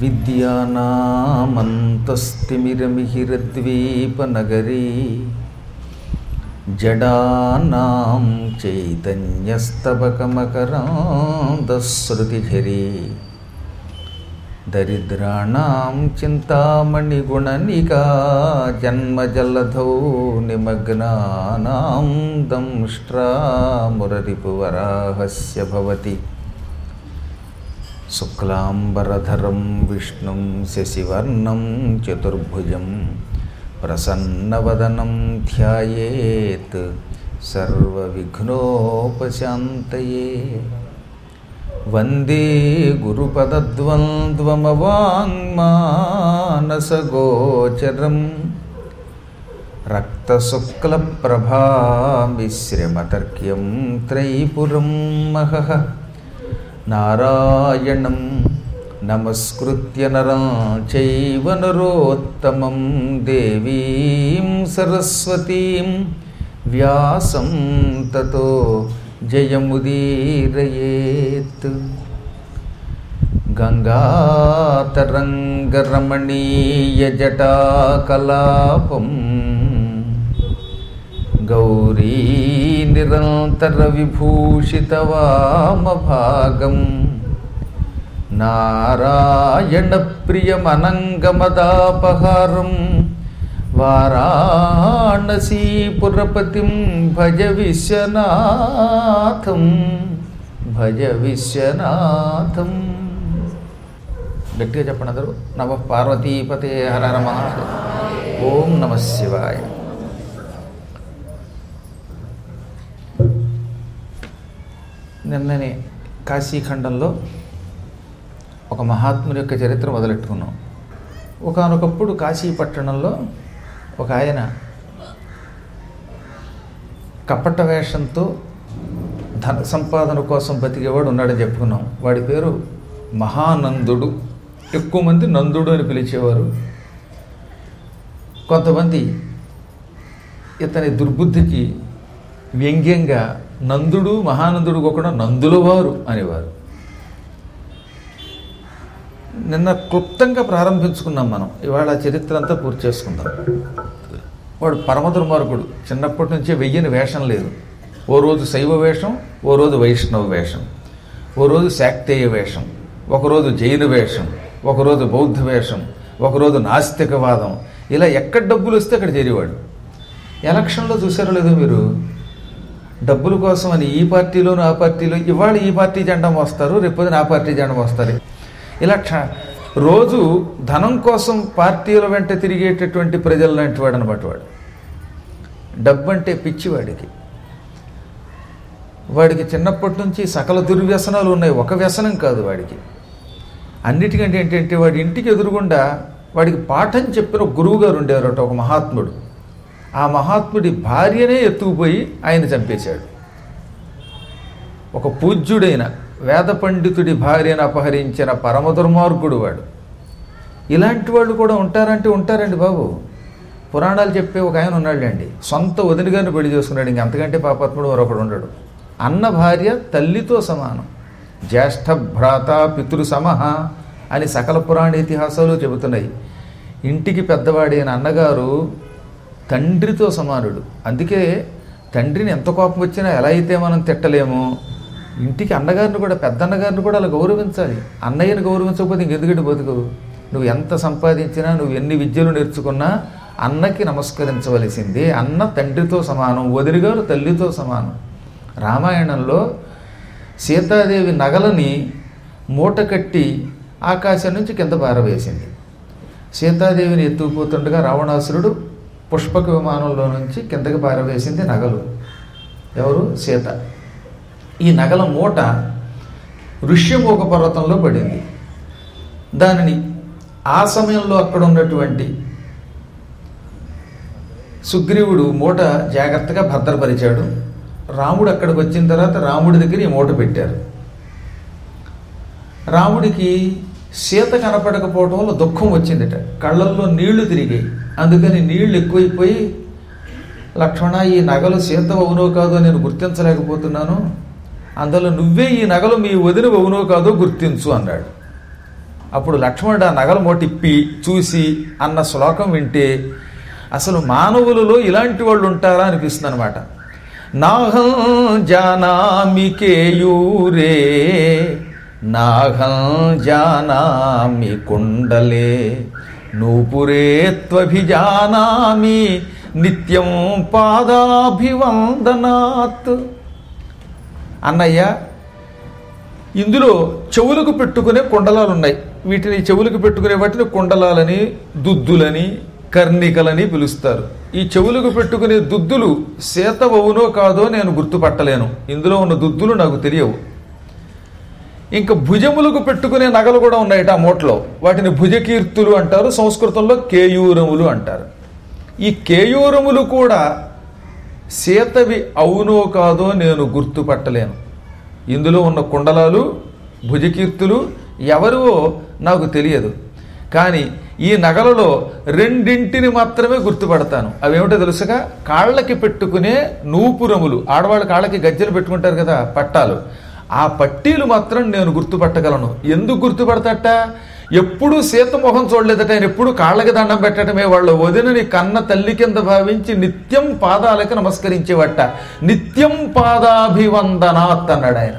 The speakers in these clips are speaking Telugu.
విద్యానామంతస్తిమిరమిహిరద్వీపనగరీ జడానాం చైతన్యస్తబకమకరాందశ్రుతిఝరీ దరిద్రాణం చింతామణిగుణనికా జన్మజలధౌ నిమగ్నానాం దంష్ట్రామురరిపువరాహస్య భవతి శుక్లాంబరధరం విష్ణుం శశివర్ణం చతుర్భుజం ప్రసన్నవదనం ధ్యాయేత్ సర్వవిఘ్నోపశాంతయే వందే గురుపదద్వంద్వమవాङ्మానసగోచరం రక్తశుక్లప్రభామిశ్రమతర్క్యం త్రైపురం మహః నారాయణం నమస్కృత్య నరం చైవ నరోత్తమం దేవీం సరస్వతీం వ్యాసం తతో జయముదీరయేత్ గంగాతరంగరమణీయజటాకలాపం గౌరీ నిరంతర విభూషితవామభాగం నారాయణ ప్రియమనంగమదాపహారం వారాణసీపురపతిం భజ విశ్వనాథం భజ విశ్వనాథం గట్టిగా చెప్పండి అందరూ నమ పార్వతీపతే హర హర మహాదేవ ఓం నమ శివాయ నిన్ననే కాశీఖండంలో ఒక మహాత్ముని యొక్క చరిత్ర మొదలెట్టుకున్నాం ఒకనొకప్పుడు కాశీ పట్టణంలో ఒక ఆయన కపట వేషంతో ధన సంపాదన కోసం బతికేవాడు ఉన్నాడని చెప్పుకున్నాం వాడి పేరు మహానందుడు ఎక్కువ మంది నందుడు అని పిలిచేవారు కొంతమంది ఇతని దుర్బుద్ధికి వ్యంగ్యంగా నందుడు మహానందుడు కూడా నందులవారు అనేవారు నిన్న క్లుప్తంగా ప్రారంభించుకున్నాం మనం ఇవాళ ఆ చరిత్ర అంతా పూర్తి చేసుకుందాం వాడు పరమ దుర్మార్గుడు చిన్నప్పటి నుంచే వెయ్యని వేషం లేదు ఓ రోజు శైవ వేషం ఓ రోజు వైష్ణవ వేషం ఓ రోజు శాక్తేయ వేషం ఒకరోజు జైన వేషం ఒకరోజు బౌద్ధ వేషం ఒకరోజు నాస్తికవాదం ఇలా ఎక్కడ డబ్బులు వస్తే అక్కడ చేరేవాడు ఎలక్షన్లో చూసారో లేదో మీరు డబ్బుల కోసం అని ఈ పార్టీలోను ఆ పార్టీలో ఇవాళ ఈ పార్టీ జెండా మోస్తారు రేపొద్దున ఆ పార్టీ జెండా మోస్తారు ఇలా క్ష- రోజు ధనం కోసం పార్టీల వెంట తిరిగేటటువంటి ప్రజలు లాంటి వాడు అనమాట వాడు డబ్బు అంటే పిచ్చివాడికి వాడికి చిన్నప్పటి నుంచి సకల దుర్వ్యసనాలు ఉన్నాయి ఒక వ్యసనం కాదు వాడికి అన్నిటికంటే ఏంటంటే వాడి ఇంటికి ఎదురుగుండా వాడికి పాఠం చెప్పిన ఒక గురువు గారు ఉండేవారట ఒక మహాత్ముడు ఆ మహాత్ముడి భార్యనే ఎత్తుకుపోయి ఆయన చంపేశాడు ఒక పూజ్యుడైన వేద పండితుడి భార్యను అపహరించిన పరమ దుర్మార్గుడు వాడు ఇలాంటి వాళ్ళు కూడా ఉంటారంటే ఉంటారండి బాబు పురాణాలు చెప్పే ఒక ఆయన ఉన్నాడండి సొంత వదిన గారిని పెళ్లి చేసుకున్నాడు ఇంక అంతకంటే పాపాత్ముడు మరొకడు ఉండడు అన్న భార్య తల్లితో సమానం జ్యేష్ఠ భ్రాత పితృ సమహ అని సకల పురాణ ఇతిహాసాలు చెబుతున్నాయి ఇంటికి పెద్దవాడైన అన్నగారు తండ్రితో సమానుడు అందుకే తండ్రిని ఎంత కోపం వచ్చినా ఎలా అయితే మనం తిట్టలేమో ఇంటికి అన్నగారిని కూడా పెద్ద అన్నగారిని కూడా అలా గౌరవించాలి అన్నయ్యని గౌరవించకపోతే ఇంకెందుకంటే బతుకు నువ్వు ఎంత సంపాదించినా నువ్వు ఎన్ని విద్యలు నేర్చుకున్నా అన్నకి నమస్కరించవలసింది అన్న తండ్రితో సమానం వదిలిగారు తల్లితో సమానం రామాయణంలో సీతాదేవి నగలని మూట కట్టి ఆకాశం నుంచి కింద పారవేసింది సీతాదేవిని ఎత్తుకుపోతుండగా రావణాసురుడు పుష్పక విమానంలో నుంచి కిందకి పారవేసింది నగలు ఎవరు సీత ఈ నగల మూట ఋష్యమూక పర్వతంలో పడింది దానిని ఆ సమయంలో అక్కడ ఉన్నటువంటి సుగ్రీవుడు మూట జాగ్రత్తగా భద్రపరిచాడు రాముడు అక్కడికి వచ్చిన తర్వాత రాముడి దగ్గర ఈ మూట పెట్టారు రాముడికి సీత కనపడకపోవడం వల్ల దుఃఖం వచ్చిందట కళ్ళల్లో నీళ్లు తిరిగాయి అందుకని నీళ్లు ఎక్కువైపోయి లక్ష్మణ ఈ నగలు సీత అవునో కాదో నేను గుర్తించలేకపోతున్నాను అందులో నువ్వే ఈ నగలు మీ వదిన అవునో కాదో గుర్తించు అన్నాడు అప్పుడు లక్ష్మణుడు ఆ నగల మోటిప్పి చూసి అన్న శ్లోకం వింటే అసలు మానవులలో ఇలాంటి వాళ్ళు ఉంటారా అనిపిస్తుంది అనమాట నాహం జానామి కేయూరే నాహం జానామి కుండలే నూపురే త్వభిజానామి నిత్యం పాదాభివందనాత్ అన్నయ్య ఇందులో చెవులకు పెట్టుకునే కుండలాలు ఉన్నాయి వీటిని చెవులకు పెట్టుకునే వాటిని కుండలాలని దుద్దులని కర్ణికలని పిలుస్తారు ఈ చెవులకు పెట్టుకునే దుద్దులు సేతవవునో కాదో నేను గుర్తుపట్టలేను ఇందులో ఉన్న దుద్దులు నాకు తెలియవు ఇంకా భుజములకు పెట్టుకునే నగలు కూడా ఉన్నాయట ఆ మూటలో వాటిని భుజకీర్తులు అంటారు సంస్కృతంలో కేయూరములు అంటారు ఈ కేయూరములు కూడా సీతవి అవునో కాదో నేను గుర్తుపట్టలేను ఇందులో ఉన్న కుండలాలు భుజకీర్తులు ఎవరివో నాకు తెలియదు కానీ ఈ నగలలో రెండింటిని మాత్రమే గుర్తుపడతాను అవేమిటో తెలుసుగా కాళ్ళకి పెట్టుకునే నూపురములు ఆడవాళ్ళ కాళ్ళకి గజ్జలు పెట్టుకుంటారు కదా పట్టాలు ఆ పట్టీలు మాత్రం నేను గుర్తుపట్టగలను ఎందుకు గుర్తుపడతట ఎప్పుడూ సీత మొహం చూడలేదట ఆయన ఎప్పుడు కాళ్ళకి దండం పెట్టడమే వాళ్ళ వదినని కన్న తల్లి కింద భావించి నిత్యం పాదాలకి నమస్కరించేవట నిత్యం పాదాభివందనాత్ అన్నాడు ఆయన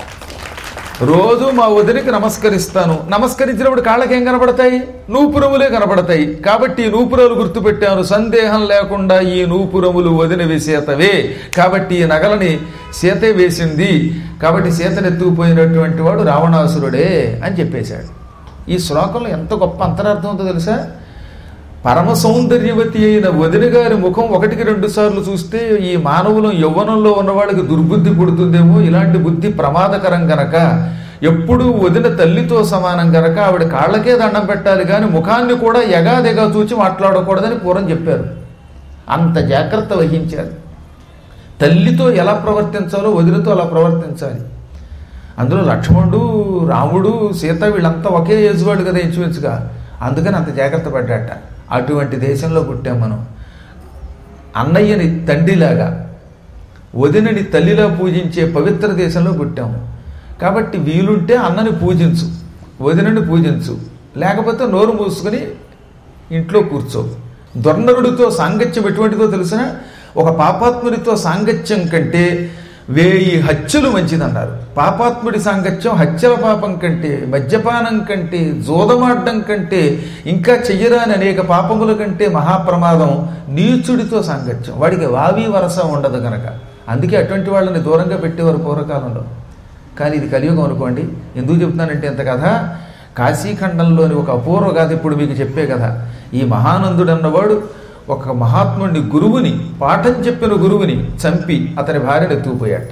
రోజు మా వదినికి నమస్కరిస్తాను నమస్కరించినప్పుడు కాళ్ళకి ఏం కనబడతాయి నూపురములే కనబడతాయి కాబట్టి ఈ నూపురములు గుర్తుపెట్టాను సందేహం లేకుండా ఈ నూపురములు వదినవి సీతవే కాబట్టి ఈ నగలని సీతే వేసింది కాబట్టి సీతను ఎత్తుకుపోయినటువంటి వాడు రావణాసురుడే అని చెప్పేశాడు ఈ శ్లోకంలో ఎంత గొప్ప అంతరార్థం ఉందో తెలుసా పరమ సౌందర్యవతి అయిన వదిన గారి ముఖం ఒకటికి రెండు సార్లు చూస్తే ఈ మానవులం యవ్వనంలో ఉన్న వాళ్ళకి దుర్బుద్ధి పుడుతుందేమో ఇలాంటి బుద్ధి ప్రమాదకరం గనక ఎప్పుడూ వదిన తల్లితో సమానం గనక ఆవిడ కాళ్ళకే దండం పెట్టాలి కానీ ముఖాన్ని కూడా ఎగాదెగా చూచి మాట్లాడకూడదని పూర్వం చెప్పారు అంత జాగ్రత్త వహించారు తల్లితో ఎలా ప్రవర్తించాలో వదినతో అలా ప్రవర్తించాలి అందులో లక్ష్మణుడు రాముడు సీత వీళ్ళంతా ఒకే ఏజ్ వాళ్ళు కదా ఇంచుమించుగా అందుకని అంత జాగ్రత్త పడ్డాట అటువంటి దేశంలో పుట్టాం మనం అన్నయ్యని తండ్రిలాగా వదినని తల్లిలా పూజించే పవిత్ర దేశంలో పుట్టాము కాబట్టి వీలుంటే అన్నని పూజించు వదినని పూజించు లేకపోతే నోరు మూసుకొని ఇంట్లో కూర్చో దుర్నరుడితో సాంగత్యం ఎటువంటిదో తెలిసిన ఒక పాపాత్ముడితో సాంగత్యం కంటే వేయి హత్యలు మంచిదన్నారు పాపాత్ముడి సాంగత్యం హత్యల పాపం కంటే మద్యపానం కంటే జోదమాడడం కంటే ఇంకా చెయ్యరాని అనేక పాపముల కంటే మహాప్రమాదం నీచుడితో సాంగత్యం వాడికి వావి వరస ఉండదు గనక అందుకే అటువంటి వాళ్ళని దూరంగా పెట్టేవారు పూర్వకాలంలో కానీ ఇది కలియుగం అనుకోండి ఎందుకు చెప్తున్నానంటే ఇంత కథ కాశీఖండంలోని ఒక అపూర్వ కథ ఇప్పుడు మీకు చెప్పే కథ ఈ మహానందుడు అన్నవాడు ఒక మహాత్ముడిని గురువుని పాఠం చెప్పిన గురువుని చంపి అతని భార్యను ఎత్తుకుపోయాట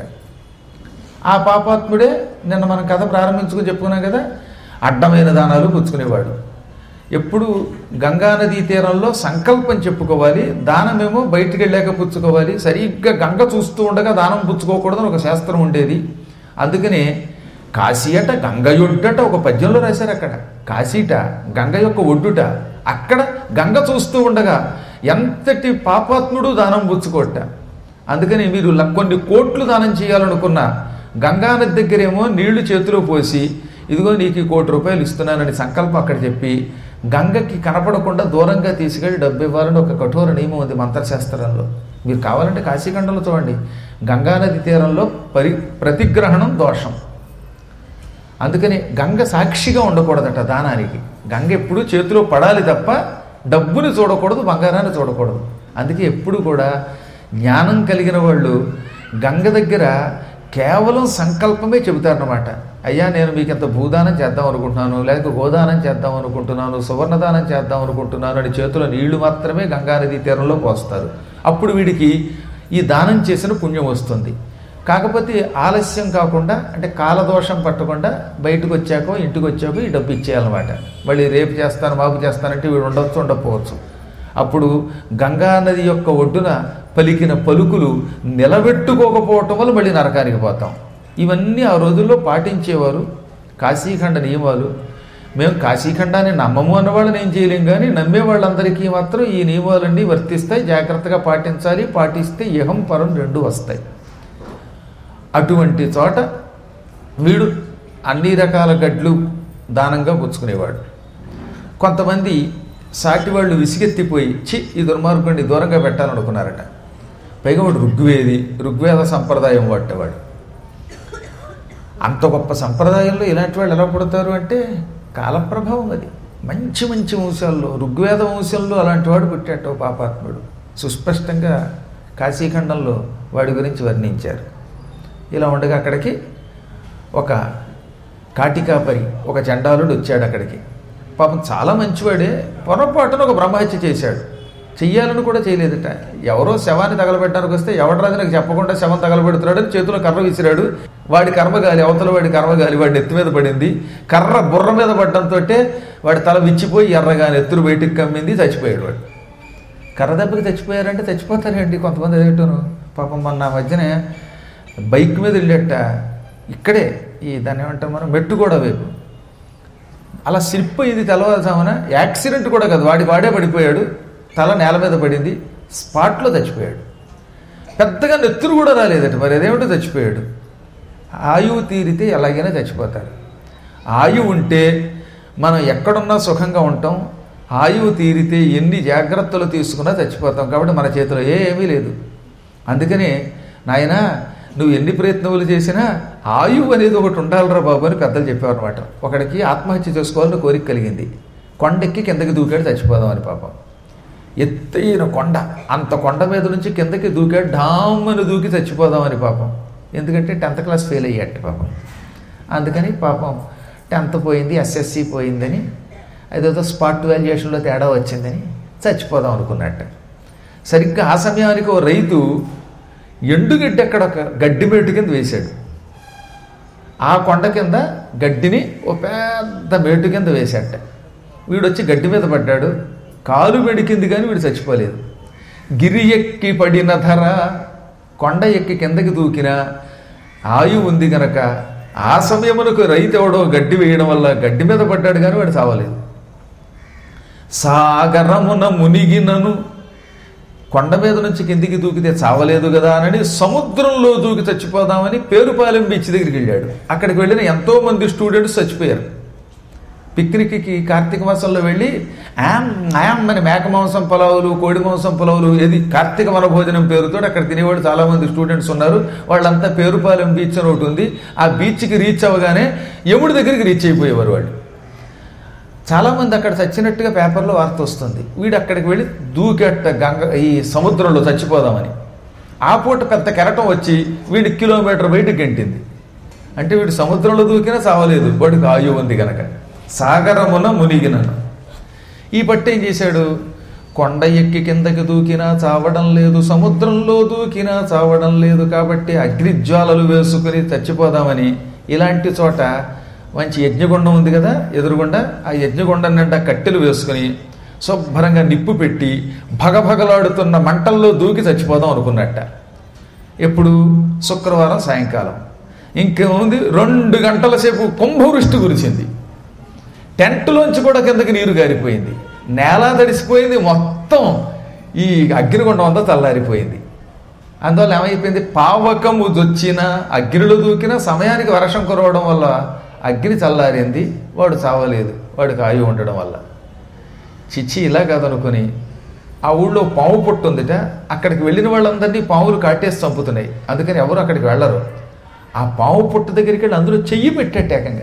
ఆ పాపాత్ముడే నిన్న మనం కథ ప్రారంభించుకుని చెప్పుకున్నాం కదా అడ్డమైన దానాలు పుచ్చుకునేవాడు ఎప్పుడు గంగానదీ తీరంలో సంకల్పం చెప్పుకోవాలి దానమేమో బయటికి వెళ్ళాక పుచ్చుకోవాలి సరిగ్గా గంగ చూస్తూ ఉండగా దానం పుచ్చుకోకూడదని ఒక శాస్త్రం ఉండేది అందుకనే కాశీ అట గంగ ఒడ్డట ఒక పద్యంలో రాశారు అక్కడ కాశీట గంగ యొక్క ఒడ్డుట అక్కడ గంగ చూస్తూ ఉండగా ఎంతటి పాపాత్ముడు దానం పుచ్చుకోట అందుకని మీరు ల- కొన్ని కోట్లు దానం చేయాలనుకున్న గంగానది దగ్గరేమో నీళ్లు చేతిలో పోసి ఇదిగో నీకు ఈ కోటి రూపాయలు ఇస్తున్నానని సంకల్పం అక్కడ చెప్పి గంగకి కనపడకుండా దూరంగా తీసుకెళ్లి డబ్బు ఇవ్వాలని ఒక కఠోర నియమం ఉంది మంత్రశాస్త్రంలో మీరు కావాలంటే కాశీఖండంలో చూడండి గంగానది తీరంలో పరి ప్రతిగ్రహణం దోషం అందుకని గంగ సాక్షిగా ఉండకూడదట దానానికి గంగ ఎప్పుడూ చేతిలో పడాలి తప్ప డబ్బుని చూడకూడదు బంగారాన్ని చూడకూడదు అందుకే ఎప్పుడు కూడా జ్ఞానం కలిగిన వాళ్ళు గంగ దగ్గర కేవలం సంకల్పమే చెబుతారనమాట అయ్యా నేను మీకు ఇంత భూదానం చేద్దాం అనుకుంటున్నాను లేక గోదానం చేద్దాం అనుకుంటున్నాను సువర్ణదానం చేద్దాం అనుకుంటున్నాను అని చేతిలో నీళ్లు మాత్రమే గంగానదీ తీరంలో పోస్తారు అప్పుడు వీడికి ఈ దానం చేసిన పుణ్యం వస్తుంది కాకపోతే ఆలస్యం కాకుండా అంటే కాలదోషం పట్టకుండా బయటకు వచ్చాకో ఇంటికి వచ్చాకో ఈ డబ్బు ఇచ్చేయాలన్నమాట మళ్ళీ రేపు చేస్తాను మాపు చేస్తానంటే వీడు ఉండొచ్చు ఉండకపోవచ్చు అప్పుడు గంగా నది యొక్క ఒడ్డున పలికిన పలుకులు నిలబెట్టుకోకపోవటం వల్ల మళ్ళీ నరకానికి పోతాం ఇవన్నీ ఆ రోజుల్లో పాటించేవారు కాశీఖండ నియమాలు మేము కాశీఖండాన్ని నమ్మము అన్న వాళ్ళని ఏం చేయలేం కానీ నమ్మే వాళ్ళందరికీ మాత్రం ఈ నియమాలన్నీ వర్తిస్తాయి జాగ్రత్తగా పాటించాలి పాటిస్తే ఇహం పరం రెండు వస్తాయి అటువంటి చోట వీడు అన్ని రకాల గడ్లు దానంగా పుచ్చుకునేవాడు కొంతమంది సాటి వాళ్ళు విసిగెత్తిపోయి చి ఈ దుర్మార్గుడిని దూరంగా పెట్టాలనుకున్నారట పైగా వాడు ఋగ్వేది ఋగ్వేద సంప్రదాయం వాడేవాడు అంత గొప్ప సంప్రదాయంలో ఇలాంటి వాళ్ళు ఎలా పుడతారు అంటే కాలప్రభావం అది మంచి మంచి వంశాల్లో ఋగ్వేద వంశంలో అలాంటి వాడు పుట్టాట పాపాత్ముడు సుస్పష్టంగా కాశీఖండంలో వాడి గురించి వర్ణించారు ఇలా ఉండగా అక్కడికి ఒక కాటికాపరి ఒక చండాలుడు వచ్చాడు అక్కడికి పాపం చాలా మంచివాడే పొరపాటున ఒక బ్రహ్మహత్య చేశాడు చెయ్యాలని కూడా చేయలేదట ఎవరో శవాన్ని తగలబెట్టడానికి వస్తే ఎవడరాది నాకు చెప్పకుండా శవం తగలబెడుతున్నాడని చేతిలో కర్ర విసిరాడు వాడి కర్మగాలి అవతల వాడి కర్మగాలి వాడి నెత్తి మీద పడింది కర్ర బుర్ర మీద పడడంతో వాడి తల విచ్చిపోయి ఎర్రగా నెత్తురు బయటికి కమ్మింది చచ్చిపోయాడు వాడు కర్ర దెబ్బకి చచ్చిపోయారంటే చచ్చిపోతారండి కొంతమంది అదేంటాను పాపం మొన్న ఆ మధ్యనే బైక్ మీద వెళ్ళేట ఇక్కడే ఈ దాన్ని ఏమంటాం మనం మెట్టు కూడా వైపు అలా స్లిప్ అయింది తెల్లవారుజామున యాక్సిడెంట్ కూడా కాదు వాడి వాడే పడిపోయాడు తల నేల మీద పడింది స్పాట్లో చచ్చిపోయాడు పెద్దగా నెత్తురు కూడా రాలేదట మరి అదేమిటో చచ్చిపోయాడు ఆయువు తీరితే ఎలాగైనా చచ్చిపోతారు ఆయువు ఉంటే మనం ఎక్కడున్నా సుఖంగా ఉంటాం ఆయువు తీరితే ఎన్ని జాగ్రత్తలు తీసుకున్నా చచ్చిపోతాం కాబట్టి మన చేతిలో ఏమీ లేదు అందుకనే నాయన నువ్వు ఎన్ని ప్రయత్నములు చేసినా ఆయువు అనేది ఒకటి ఉండాలిరా బాబు అని పెద్దలు చెప్పారు అనమాట ఒకడికి ఆత్మహత్య చేసుకోవాలని కోరిక కలిగింది కొండెక్కి కిందకి దూకాడు చచ్చిపోదామని పాపం ఎత్తైన కొండ అంత కొండ మీద నుంచి కిందకి దూకాడు డామ్మని దూకి చచ్చిపోదామని పాపం ఎందుకంటే టెన్త్ క్లాస్ ఫెయిల్ అయ్యాట పాపం అందుకని పాపం టెన్త్ పోయింది ఎస్ఎస్సి పోయిందని అదేదో స్పాట్ వాల్యుయేషన్లో తేడా వచ్చిందని చచ్చిపోదాం అనుకున్నట్ట సరిగ్గా ఆ సమయానికి ఓ రైతు ఎండుగడ్డి అక్కడ ఒక గడ్డి మేటు కింద వేశాడు ఆ కొండ కింద గడ్డిని ఓ పెద్ద మేటు కింద వేశాట వీడు వచ్చి గడ్డి మీద పడ్డాడు కాలు వెడికింది కానీ వీడు చచ్చిపోలేదు గిరి ఎక్కి పడిన ధర కొండ ఎక్కి కిందకి దూకిన ఆయువు ఉంది గనక ఆ సమయమునకు రైతు ఎవడో గడ్డి వేయడం వల్ల గడ్డి మీద పడ్డాడు కానీ వాడు చావలేదు సాగరమున మునిగినను కొండ మీద నుంచి కిందికి దూకితే చావలేదు కదా అని సముద్రంలో దూకి చచ్చిపోదామని పేరుపాలెం బీచ్ దగ్గరికి వెళ్ళాడు అక్కడికి వెళ్ళిన ఎంతో మంది స్టూడెంట్స్ చచ్చిపోయారు పిక్నిక్కి కార్తీక మాసంలో వెళ్ళి యామ్ యామ్ అని మేక మాంసం పొలావులు కోడి మాంసం పొలావులు ఏది కార్తీక వన భోజనం పేరుతో అక్కడ తినేవాడు చాలా మంది స్టూడెంట్స్ ఉన్నారు వాళ్ళంతా పేరుపాలెం బీచ్ అని ఒకటి ఉంది ఆ బీచ్కి రీచ్ అవ్వగానే యముడి దగ్గరికి రీచ్ అయిపోయేవారు వాళ్ళు చాలామంది అక్కడ చచ్చినట్టుగా పేపర్లో వార్త వస్తుంది వీడు అక్కడికి వెళ్ళి దూకెట్ట గంగ ఈ సముద్రంలో చచ్చిపోదామని ఆ పూట పెద్ద కెరటం వచ్చి వీడి కిలోమీటర్ బయటకు గంటింది అంటే వీడు సముద్రంలో దూకినా చావలేదు వాడికి ఆయువు ఉంది గనక సాగరమున మునిగినను ఈ పట్టు ఏం చేశాడు కొండ ఎక్కి కిందకి దూకినా చావడం లేదు సముద్రంలో దూకినా చావడం లేదు కాబట్టి అగ్నిజ్వాలలు వేసుకుని చచ్చిపోదామని ఇలాంటి చోట మంచి యజ్ఞగుండం ఉంది కదా ఎదురుగుండా ఆ యజ్ఞగుండం నిండా కట్టెలు వేసుకుని శుభ్రంగా నిప్పు పెట్టి భగభగలాడుతున్న మంటల్లో దూకి చచ్చిపోదాం అనుకున్నట్ట ఎప్పుడు శుక్రవారం సాయంకాలం ఇంకేముంది రెండు గంటల సేపు కుంభవృష్టి కురిసింది టెంట్లోంచి కూడా కిందకి నీరు గారిపోయింది నేల తడిసిపోయింది మొత్తం ఈ అగ్నిగుండం అంతా చల్లారిపోయింది అందువల్ల ఏమైపోయింది పావకము దొచ్చిన అగ్నిలో దూకిన సమయానికి వర్షం కురవడం వల్ల అగ్ని చల్లారింది వాడు చావలేదు వాడికి ఆయువు ఉండడం వల్ల చిచ్చి ఇలా కాదనుకొని ఆ ఊళ్ళో పాము పుట్టు ఉందిట అక్కడికి వెళ్ళిన వాళ్ళందరినీ పాములు కాటేసి చంపుతున్నాయి అందుకని ఎవరు అక్కడికి వెళ్ళరు ఆ పాము పుట్టు దగ్గరికి వెళ్ళి అందులో చెయ్యి పెట్టేట ఏకంగా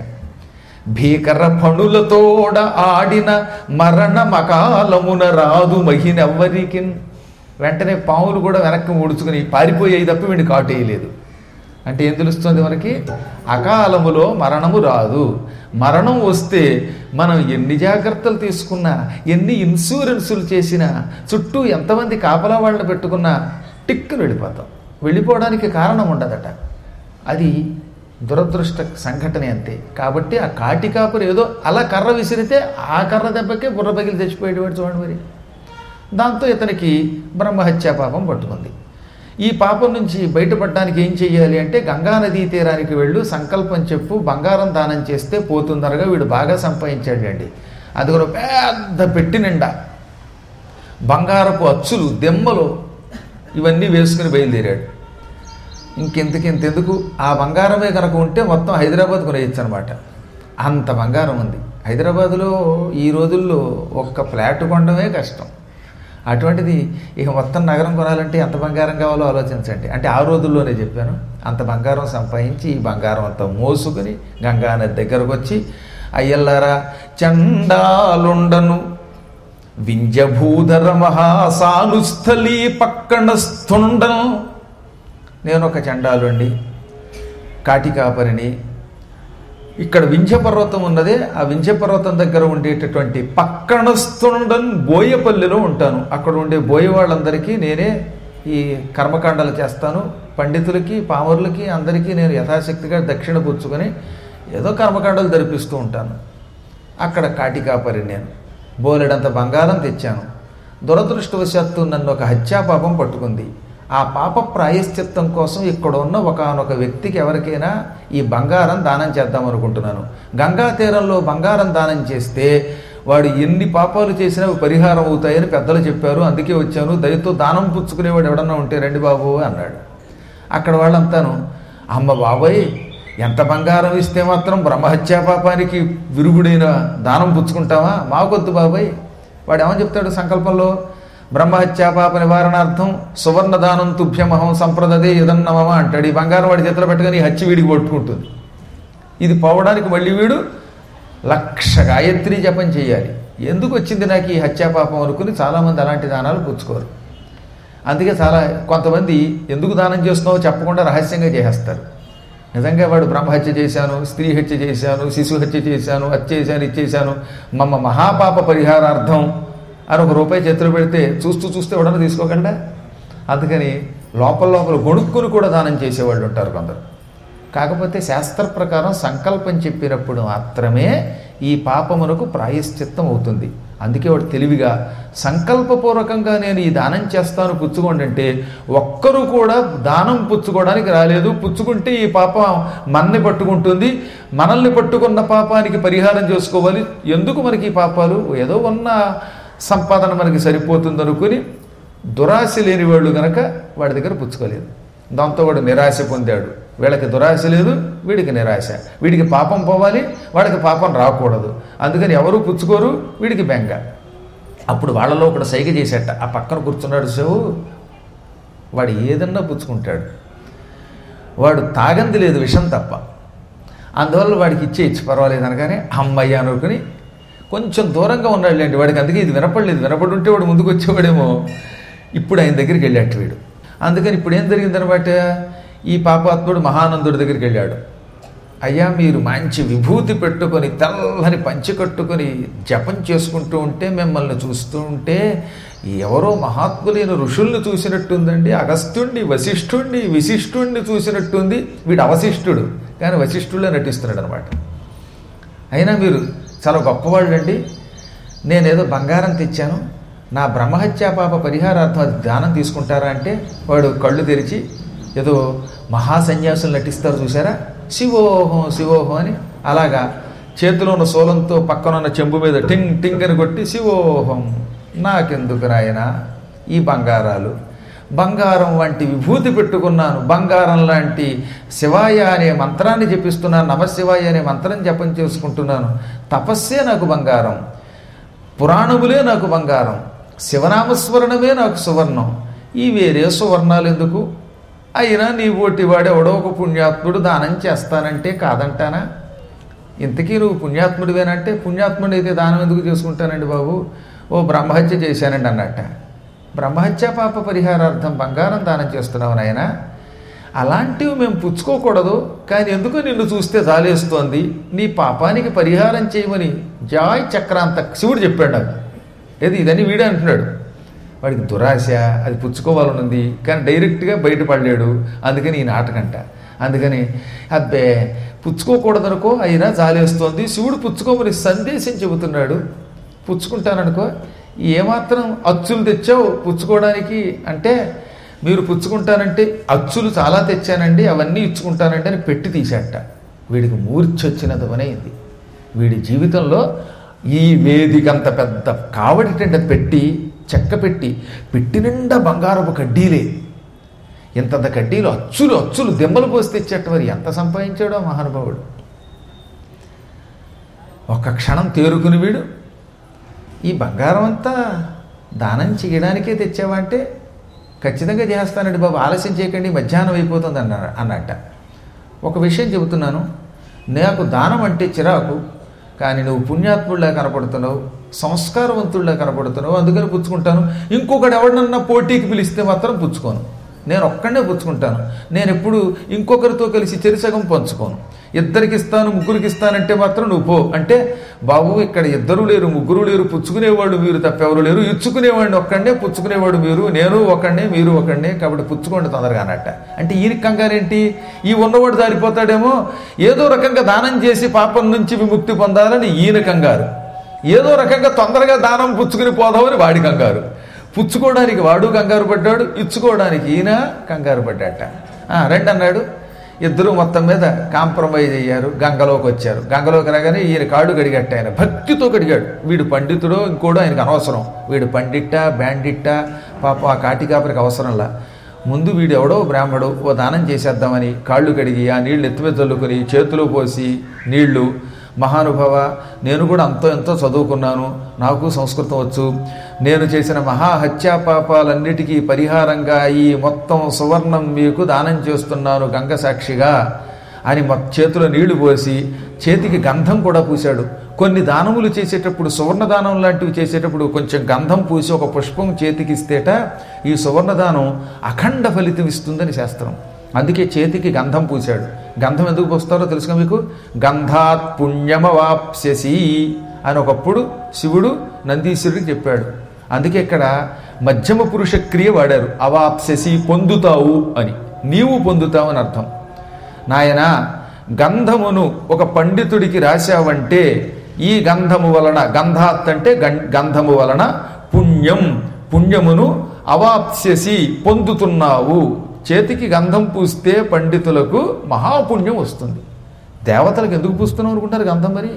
భీకర పణులతోడ ఆడిన మరణ మకాలమున రాదు మహినెవ్వరికి వెంటనే పాములు కూడా వెనక్కి ముడుచుకుని పారిపోయేది తప్ప వీడిని కాటేయలేదు అంటే ఏం తెలుస్తుంది మనకి అకాలములో మరణము రాదు మరణం వస్తే మనం ఎన్ని జాగ్రత్తలు తీసుకున్నా ఎన్ని ఇన్సూరెన్సులు చేసినా చుట్టూ ఎంతమంది కాపలా వాళ్ళని పెట్టుకున్నా టిక్కును వెళ్ళిపోతాం వెళ్ళిపోవడానికి కారణం ఉండదట అది దురదృష్ట సంఘటన అంతే కాబట్టి ఆ కాటి కాపురు ఏదో అలా కర్ర విసిరితే ఆ కర్ర దెబ్బకే బుర్ర పగిలి తెచ్చిపోయేవాడు చూడండి మరి దాంతో ఇతనికి బ్రహ్మహత్యా పాపం పట్టుకుంది ఈ పాపం నుంచి బయటపడడానికి ఏం చెయ్యాలి అంటే గంగా నదీ తీరానికి వెళ్ళు సంకల్పం చెప్పు బంగారం దానం చేస్తే పోతుందనగా వీడు బాగా సంపాదించాడండి అది కూడా పెద్ద పెట్టి నిండా బంగారపు అచ్చులు దెమ్మలు ఇవన్నీ వేసుకుని బయలుదేరాడు ఇంకెంతకి ఇంతెందుకు ఆ బంగారమే కనుక ఉంటే మొత్తం హైదరాబాద్ కొనేయచ్చు అనమాట అంత బంగారం ఉంది హైదరాబాదులో ఈ రోజుల్లో ఒక్క ఫ్లాట్ కొనడమే కష్టం అటువంటిది ఇక మొత్తం నగరం కొనాలంటే ఎంత బంగారం కావాలో ఆలోచించండి అంటే ఆ రోజుల్లోనే చెప్పాను అంత బంగారం సంపాదించి ఈ బంగారం అంతా మోసుకుని గంగా నది దగ్గరకు వచ్చి అయ్యల్లారా చండాలుండను వింజభూధర మహాసానుస్థలీ పక్కన స్థుండను నేను ఒక చండాలుండి కాటికాపరిని ఇక్కడ వింధ్య పర్వతం ఉన్నదే ఆ వింధ్య పర్వతం దగ్గర ఉండేటటువంటి పక్కన స్థుండన్ బోయపల్లిలో ఉంటాను అక్కడ ఉండే బోయ వాళ్ళందరికీ నేనే ఈ కర్మకాండాలు చేస్తాను పండితులకి పామరులకి అందరికీ నేను యథాశక్తిగా దక్షిణ పుచ్చుకొని ఏదో కర్మకాండాలు జరిపిస్తూ ఉంటాను అక్కడ కాటికాపరి నేను బోలెడంత బంగారం తెచ్చాను దురదృష్టవశాత్తు నన్ను ఒక హత్యాపాపం పట్టుకుంది ఆ పాప ప్రాయశ్చిత్తం కోసం ఇక్కడ ఉన్న ఒకనొక వ్యక్తికి ఎవరికైనా ఈ బంగారం దానం చేద్దాం అనుకుంటున్నాను గంగా తీరంలో బంగారం దానం చేస్తే వాడు ఎన్ని పాపాలు చేసినా అవి పరిహారం అవుతాయని పెద్దలు చెప్పారు అందుకే వచ్చాను దయతో దానం పుచ్చుకునేవాడు ఎవడన్నా ఉంటే రండి బాబు అన్నాడు అక్కడ వాళ్ళంతాను అమ్మ బాబాయ్ ఎంత బంగారం ఇస్తే మాత్రం బ్రహ్మహత్యా పాపానికి విరుగుడైన దానం పుచ్చుకుంటావా మాకొద్దు బాబాయ్ వాడు ఏమని చెప్తాడు సంకల్పంలో బ్రహ్మహత్యా పాప నివారణార్థం సువర్ణ దానం తుభ్యమహం సంప్రదదే యదన్నమమ అంటాడు ఈ బంగారం వాడి చేతిలో పెట్టుకొని ఈ హత్య వీడికి పట్టుకుంటుంది ఇది పోవడానికి మళ్ళీ వీడు లక్ష గాయత్రి జపం చేయాలి ఎందుకు వచ్చింది నాకు ఈ హత్యాపాపం అనుకుని చాలామంది అలాంటి దానాలు పుచ్చుకోరు అందుకే చాలా కొంతమంది ఎందుకు దానం చేస్తున్నావో చెప్పకుండా రహస్యంగా చేసేస్తారు నిజంగా వాడు బ్రహ్మహత్య చేశాను స్త్రీ హత్య చేశాను శిశు హత్య చేశాను అది చేశాను ఇది చేశాను మమ్మ మహాపాప పరిహారార్థం అని ఒక రూపాయి చేతిలో పెడితే చూస్తూ చూస్తే ఎవడన్నా తీసుకోకుండా అందుకని లోపల లోపల గొణుక్కుని కూడా దానం చేసేవాళ్ళు ఉంటారు కొందరు కాకపోతే శాస్త్ర ప్రకారం సంకల్పం చెప్పినప్పుడు మాత్రమే ఈ పాపమునకు ప్రాయశ్చిత్తం అవుతుంది అందుకే వాడు తెలివిగా సంకల్పపూర్వకంగా నేను ఈ దానం చేస్తాను పుచ్చుకోండి అంటే ఒక్కరు కూడా దానం పుచ్చుకోవడానికి రాలేదు పుచ్చుకుంటే ఈ పాపం మనల్ని పట్టుకుంటుంది మనల్ని పట్టుకున్న పాపానికి పరిహారం చేసుకోవాలి ఎందుకు మనకి ఈ పాపాలు ఏదో ఉన్న సంపాదన మనకి సరిపోతుంది అనుకుని దురాశ లేని వాళ్ళు గనక వాడి దగ్గర పుచ్చుకోలేదు దాంతో వాడు నిరాశ పొందాడు వీళ్ళకి దురాశ లేదు వీడికి నిరాశ వీడికి పాపం పోవాలి వాడికి పాపం రాకూడదు అందుకని ఎవరు పుచ్చుకోరు వీడికి బెంగ అప్పుడు వాళ్ళలో ఒకడు సైగ చేసేట ఆ పక్కన కూర్చున్నాడు శివు వాడు ఏదన్నా పుచ్చుకుంటాడు వాడు తాగంది లేదు విషం తప్ప అందువల్ల వాడికి ఇచ్చేయచ్చు పర్వాలేదు అనగానే అమ్మయ్య అనుకుని కొంచెం దూరంగా ఉన్నాడు లేండి వాడికి అందుకే ఇది వినపడలేదు వినపడి ఉంటే వాడు ముందుకు వచ్చేవాడేమో ఇప్పుడు ఆయన దగ్గరికి వెళ్ళాడు వీడు అందుకని ఇప్పుడు ఏం జరిగిందనమాట ఈ పాపాత్ముడు మహానందుడి దగ్గరికి వెళ్ళాడు అయ్యా మీరు మంచి విభూతి పెట్టుకొని తెల్లని పంచి కట్టుకొని జపం చేసుకుంటూ ఉంటే మిమ్మల్ని చూస్తూ ఉంటే ఎవరో మహాత్ములైన ఋషుల్ని చూసినట్టుందండి అగస్త్యుణ్ణి వశిష్ఠుణ్ణి విశిష్ఠుణ్ణి చూసినట్టుంది వీడు అవశిష్ఠుడు కానీ వశిష్ఠుడే నటిస్తున్నాడు అనమాట అయినా మీరు చాలా గొప్పవాళ్ళండి నేనేదో బంగారం తెచ్చాను నా బ్రహ్మహత్యా పాప పరిహారార్థం అది దానం తీసుకుంటారా అంటే వాడు కళ్ళు తెరిచి ఏదో మహాసన్యాసులు నటిస్తారు చూసారా శివోహం శివోహం అని అలాగా చేతిలో ఉన్న సోలంతో పక్కన ఉన్న చెంబు మీద టింగ్ టింగ్ అని కొట్టి శివోహం నాకెందుకు రాయన ఈ బంగారాలు బంగారం వంటి విభూతి పెట్టుకున్నాను బంగారం లాంటి శివాయ అనే మంత్రాన్ని జపిస్తున్నాను నమశివాయ అనే మంత్రం జపం చేసుకుంటున్నాను తపస్సే నాకు బంగారం పురాణములే నాకు బంగారం శివనామస్మరణమే నాకు సువర్ణం ఈ వేరే సువర్ణాలు ఎందుకు అయినా నీ ఓటి వాడెవడో ఒక పుణ్యాత్ముడు దానం చేస్తానంటే కాదంటానా ఇంతకీ నువ్వు పుణ్యాత్ముడివేనంటే పుణ్యాత్ముడు అయితే దానం ఎందుకు చేసుకుంటానండి బాబు ఓ బ్రహ్మహత్య చేశానండి అన్నట్ట బ్రహ్మహత్య పాప పరిహారార్థం బంగారం దానం చేస్తున్నావు నాయన అలాంటివి మేము పుచ్చుకోకూడదు కానీ ఎందుకు నిన్ను చూస్తే జాలేస్తోంది నీ పాపానికి పరిహారం చేయమని జాయ్ చక్రాంత శివుడు చెప్పాడు నాకు ఏది ఇదని వీడే అంటున్నాడు వాడికి దురాశ అది పుచ్చుకోవాలనుంది కానీ డైరెక్ట్గా బయటపడలేడు అందుకని ఈ నాటకంట అందుకని అబ్బే పుచ్చుకోకూడదనుకో అయినా జాలేస్తోంది శివుడు పుచ్చుకోమని సందేశం చెబుతున్నాడు పుచ్చుకుంటాననుకో ఏమాత్రం అచ్చులు తెచ్చావు పుచ్చుకోవడానికి అంటే మీరు పుచ్చుకుంటానంటే అచ్చులు చాలా తెచ్చానండి అవన్నీ ఇచ్చుకుంటానండి అని పెట్టి తీసేట వీడికి మూర్ఛ వచ్చినదవనైంది వీడి జీవితంలో ఈ వేదికంత పెద్ద కావడిటంటే పెట్టి చెక్క పెట్టి పెట్టి నిండా బంగారపు కడ్డీలే ఇంతంత కడ్డీలు అచ్చులు అచ్చులు దెమ్మలు పోసి తెచ్చేట మరి ఎంత సంపాదించాడో మహానుభావుడు ఒక్క క్షణం తేరుకుని వీడు ఈ బంగారం అంతా దానం చేయడానికే తెచ్చావా అంటే ఖచ్చితంగా చేస్తానండి బాబు ఆలస్యం చేయకండి మధ్యాహ్నం అయిపోతుంది అన్నారు అన్నట్ట ఒక విషయం చెబుతున్నాను నాకు దానం అంటే చిరాకు కానీ నువ్వు పుణ్యాత్ముడిలా కనపడుతున్నావు సంస్కారవంతుడిలా కనపడుతున్నావు అందుకని పుచ్చుకుంటాను ఇంకొకటి ఎవడన్నా పోటీకి పిలిస్తే మాత్రం పుచ్చుకోను నేను ఒక్కడే పుచ్చుకుంటాను నేను ఎప్పుడు ఇంకొకరితో కలిసి చెరిసగం పంచుకోను ఇద్దరికి ఇస్తాను ముగ్గురికి ఇస్తానంటే మాత్రం నువ్వు పో అంటే బాబు ఇక్కడ ఇద్దరు లేరు ముగ్గురు లేరు పుచ్చుకునేవాడు మీరు తప్పెవరు లేరు ఇచ్చుకునేవాడిని ఒక్కడే పుచ్చుకునేవాడు మీరు నేను ఒకడే మీరు ఒకడే కాబట్టి పుచ్చుకోండి తొందరగా అన్నట్ట అంటే ఈయన కంగారేంటి ఈ ఉన్నవాడు దారిపోతాడేమో ఏదో రకంగా దానం చేసి పాపం నుంచి విముక్తి పొందాలని ఈయన కంగారు ఏదో రకంగా తొందరగా దానం పుచ్చుకుని పోదామని వాడి కంగారు పుచ్చుకోవడానికి వాడు కంగారు పడ్డాడు ఇచ్చుకోవడానికి ఈయన కంగారు పడ్డాట ఆ, రండి అన్నాడు ఇద్దరు మొత్తం మీద కాంప్రమైజ్ అయ్యారు గంగలోకి వచ్చారు గంగలోకి రాగానే ఈయన కాడు కడిగట్ట ఆయన భక్తితో కడిగాడు వీడు పండితుడో ఇంకోడో ఆయనకు అనవసరం వీడు పండిట్టా బ్యాండిట్టా పాప ఆ కాటికాపరికి అవసరంలా ముందు వీడు ఎవడో బ్రాహ్మడు ఓ దానం చేసేద్దామని కాళ్ళు కడిగి ఆ నీళ్లు ఎత్తిమీద చల్లుకొని చేతిలో పోసి నీళ్లు మహానుభావ నేను కూడా అంతో ఎంతో చదువుకున్నాను నాకు సంస్కృతం వచ్చు నేను చేసిన మహా హత్యా పాపాలన్నిటికీ పరిహారంగా ఈ మొత్తం సువర్ణం మీకు దానం చేస్తున్నాను గంగ సాక్షిగా అని మొ చేతిలో నీళ్లు పోసి చేతికి గంధం కూడా పూశాడు కొన్ని దానములు చేసేటప్పుడు సువర్ణ దానం లాంటివి చేసేటప్పుడు కొంచెం గంధం పూసి ఒక పుష్పం చేతికి ఇస్తేట ఈ సువర్ణ దానం అఖండ ఫలితం ఇస్తుందని శాస్త్రం అందుకే చేతికి గంధం పూశాడు గంధం ఎందుకు పూస్తారో తెలుసుగా మీకు గంధాత్ పుణ్యమవాప్స్యసి అని ఒకప్పుడు శివుడు నందీశ్వరుడికి చెప్పాడు అందుకే ఇక్కడ మధ్యమ పురుష క్రియ వాడారు అవాప్స్యసి పొందుతావు అని నీవు పొందుతావు అని అర్థం నాయన గంధమును ఒక పండితుడికి రాశావంటే ఈ గంధము వలన గంధాత్ అంటే గం- గంధము వలన పుణ్యం పుణ్యమును అవాప్స్యసి పొందుతున్నావు చేతికి గంధం పూస్తే పండితులకు మహాపుణ్యం వస్తుంది దేవతలకు ఎందుకు పూస్తున్నాం అనుకుంటారు గంధం మరి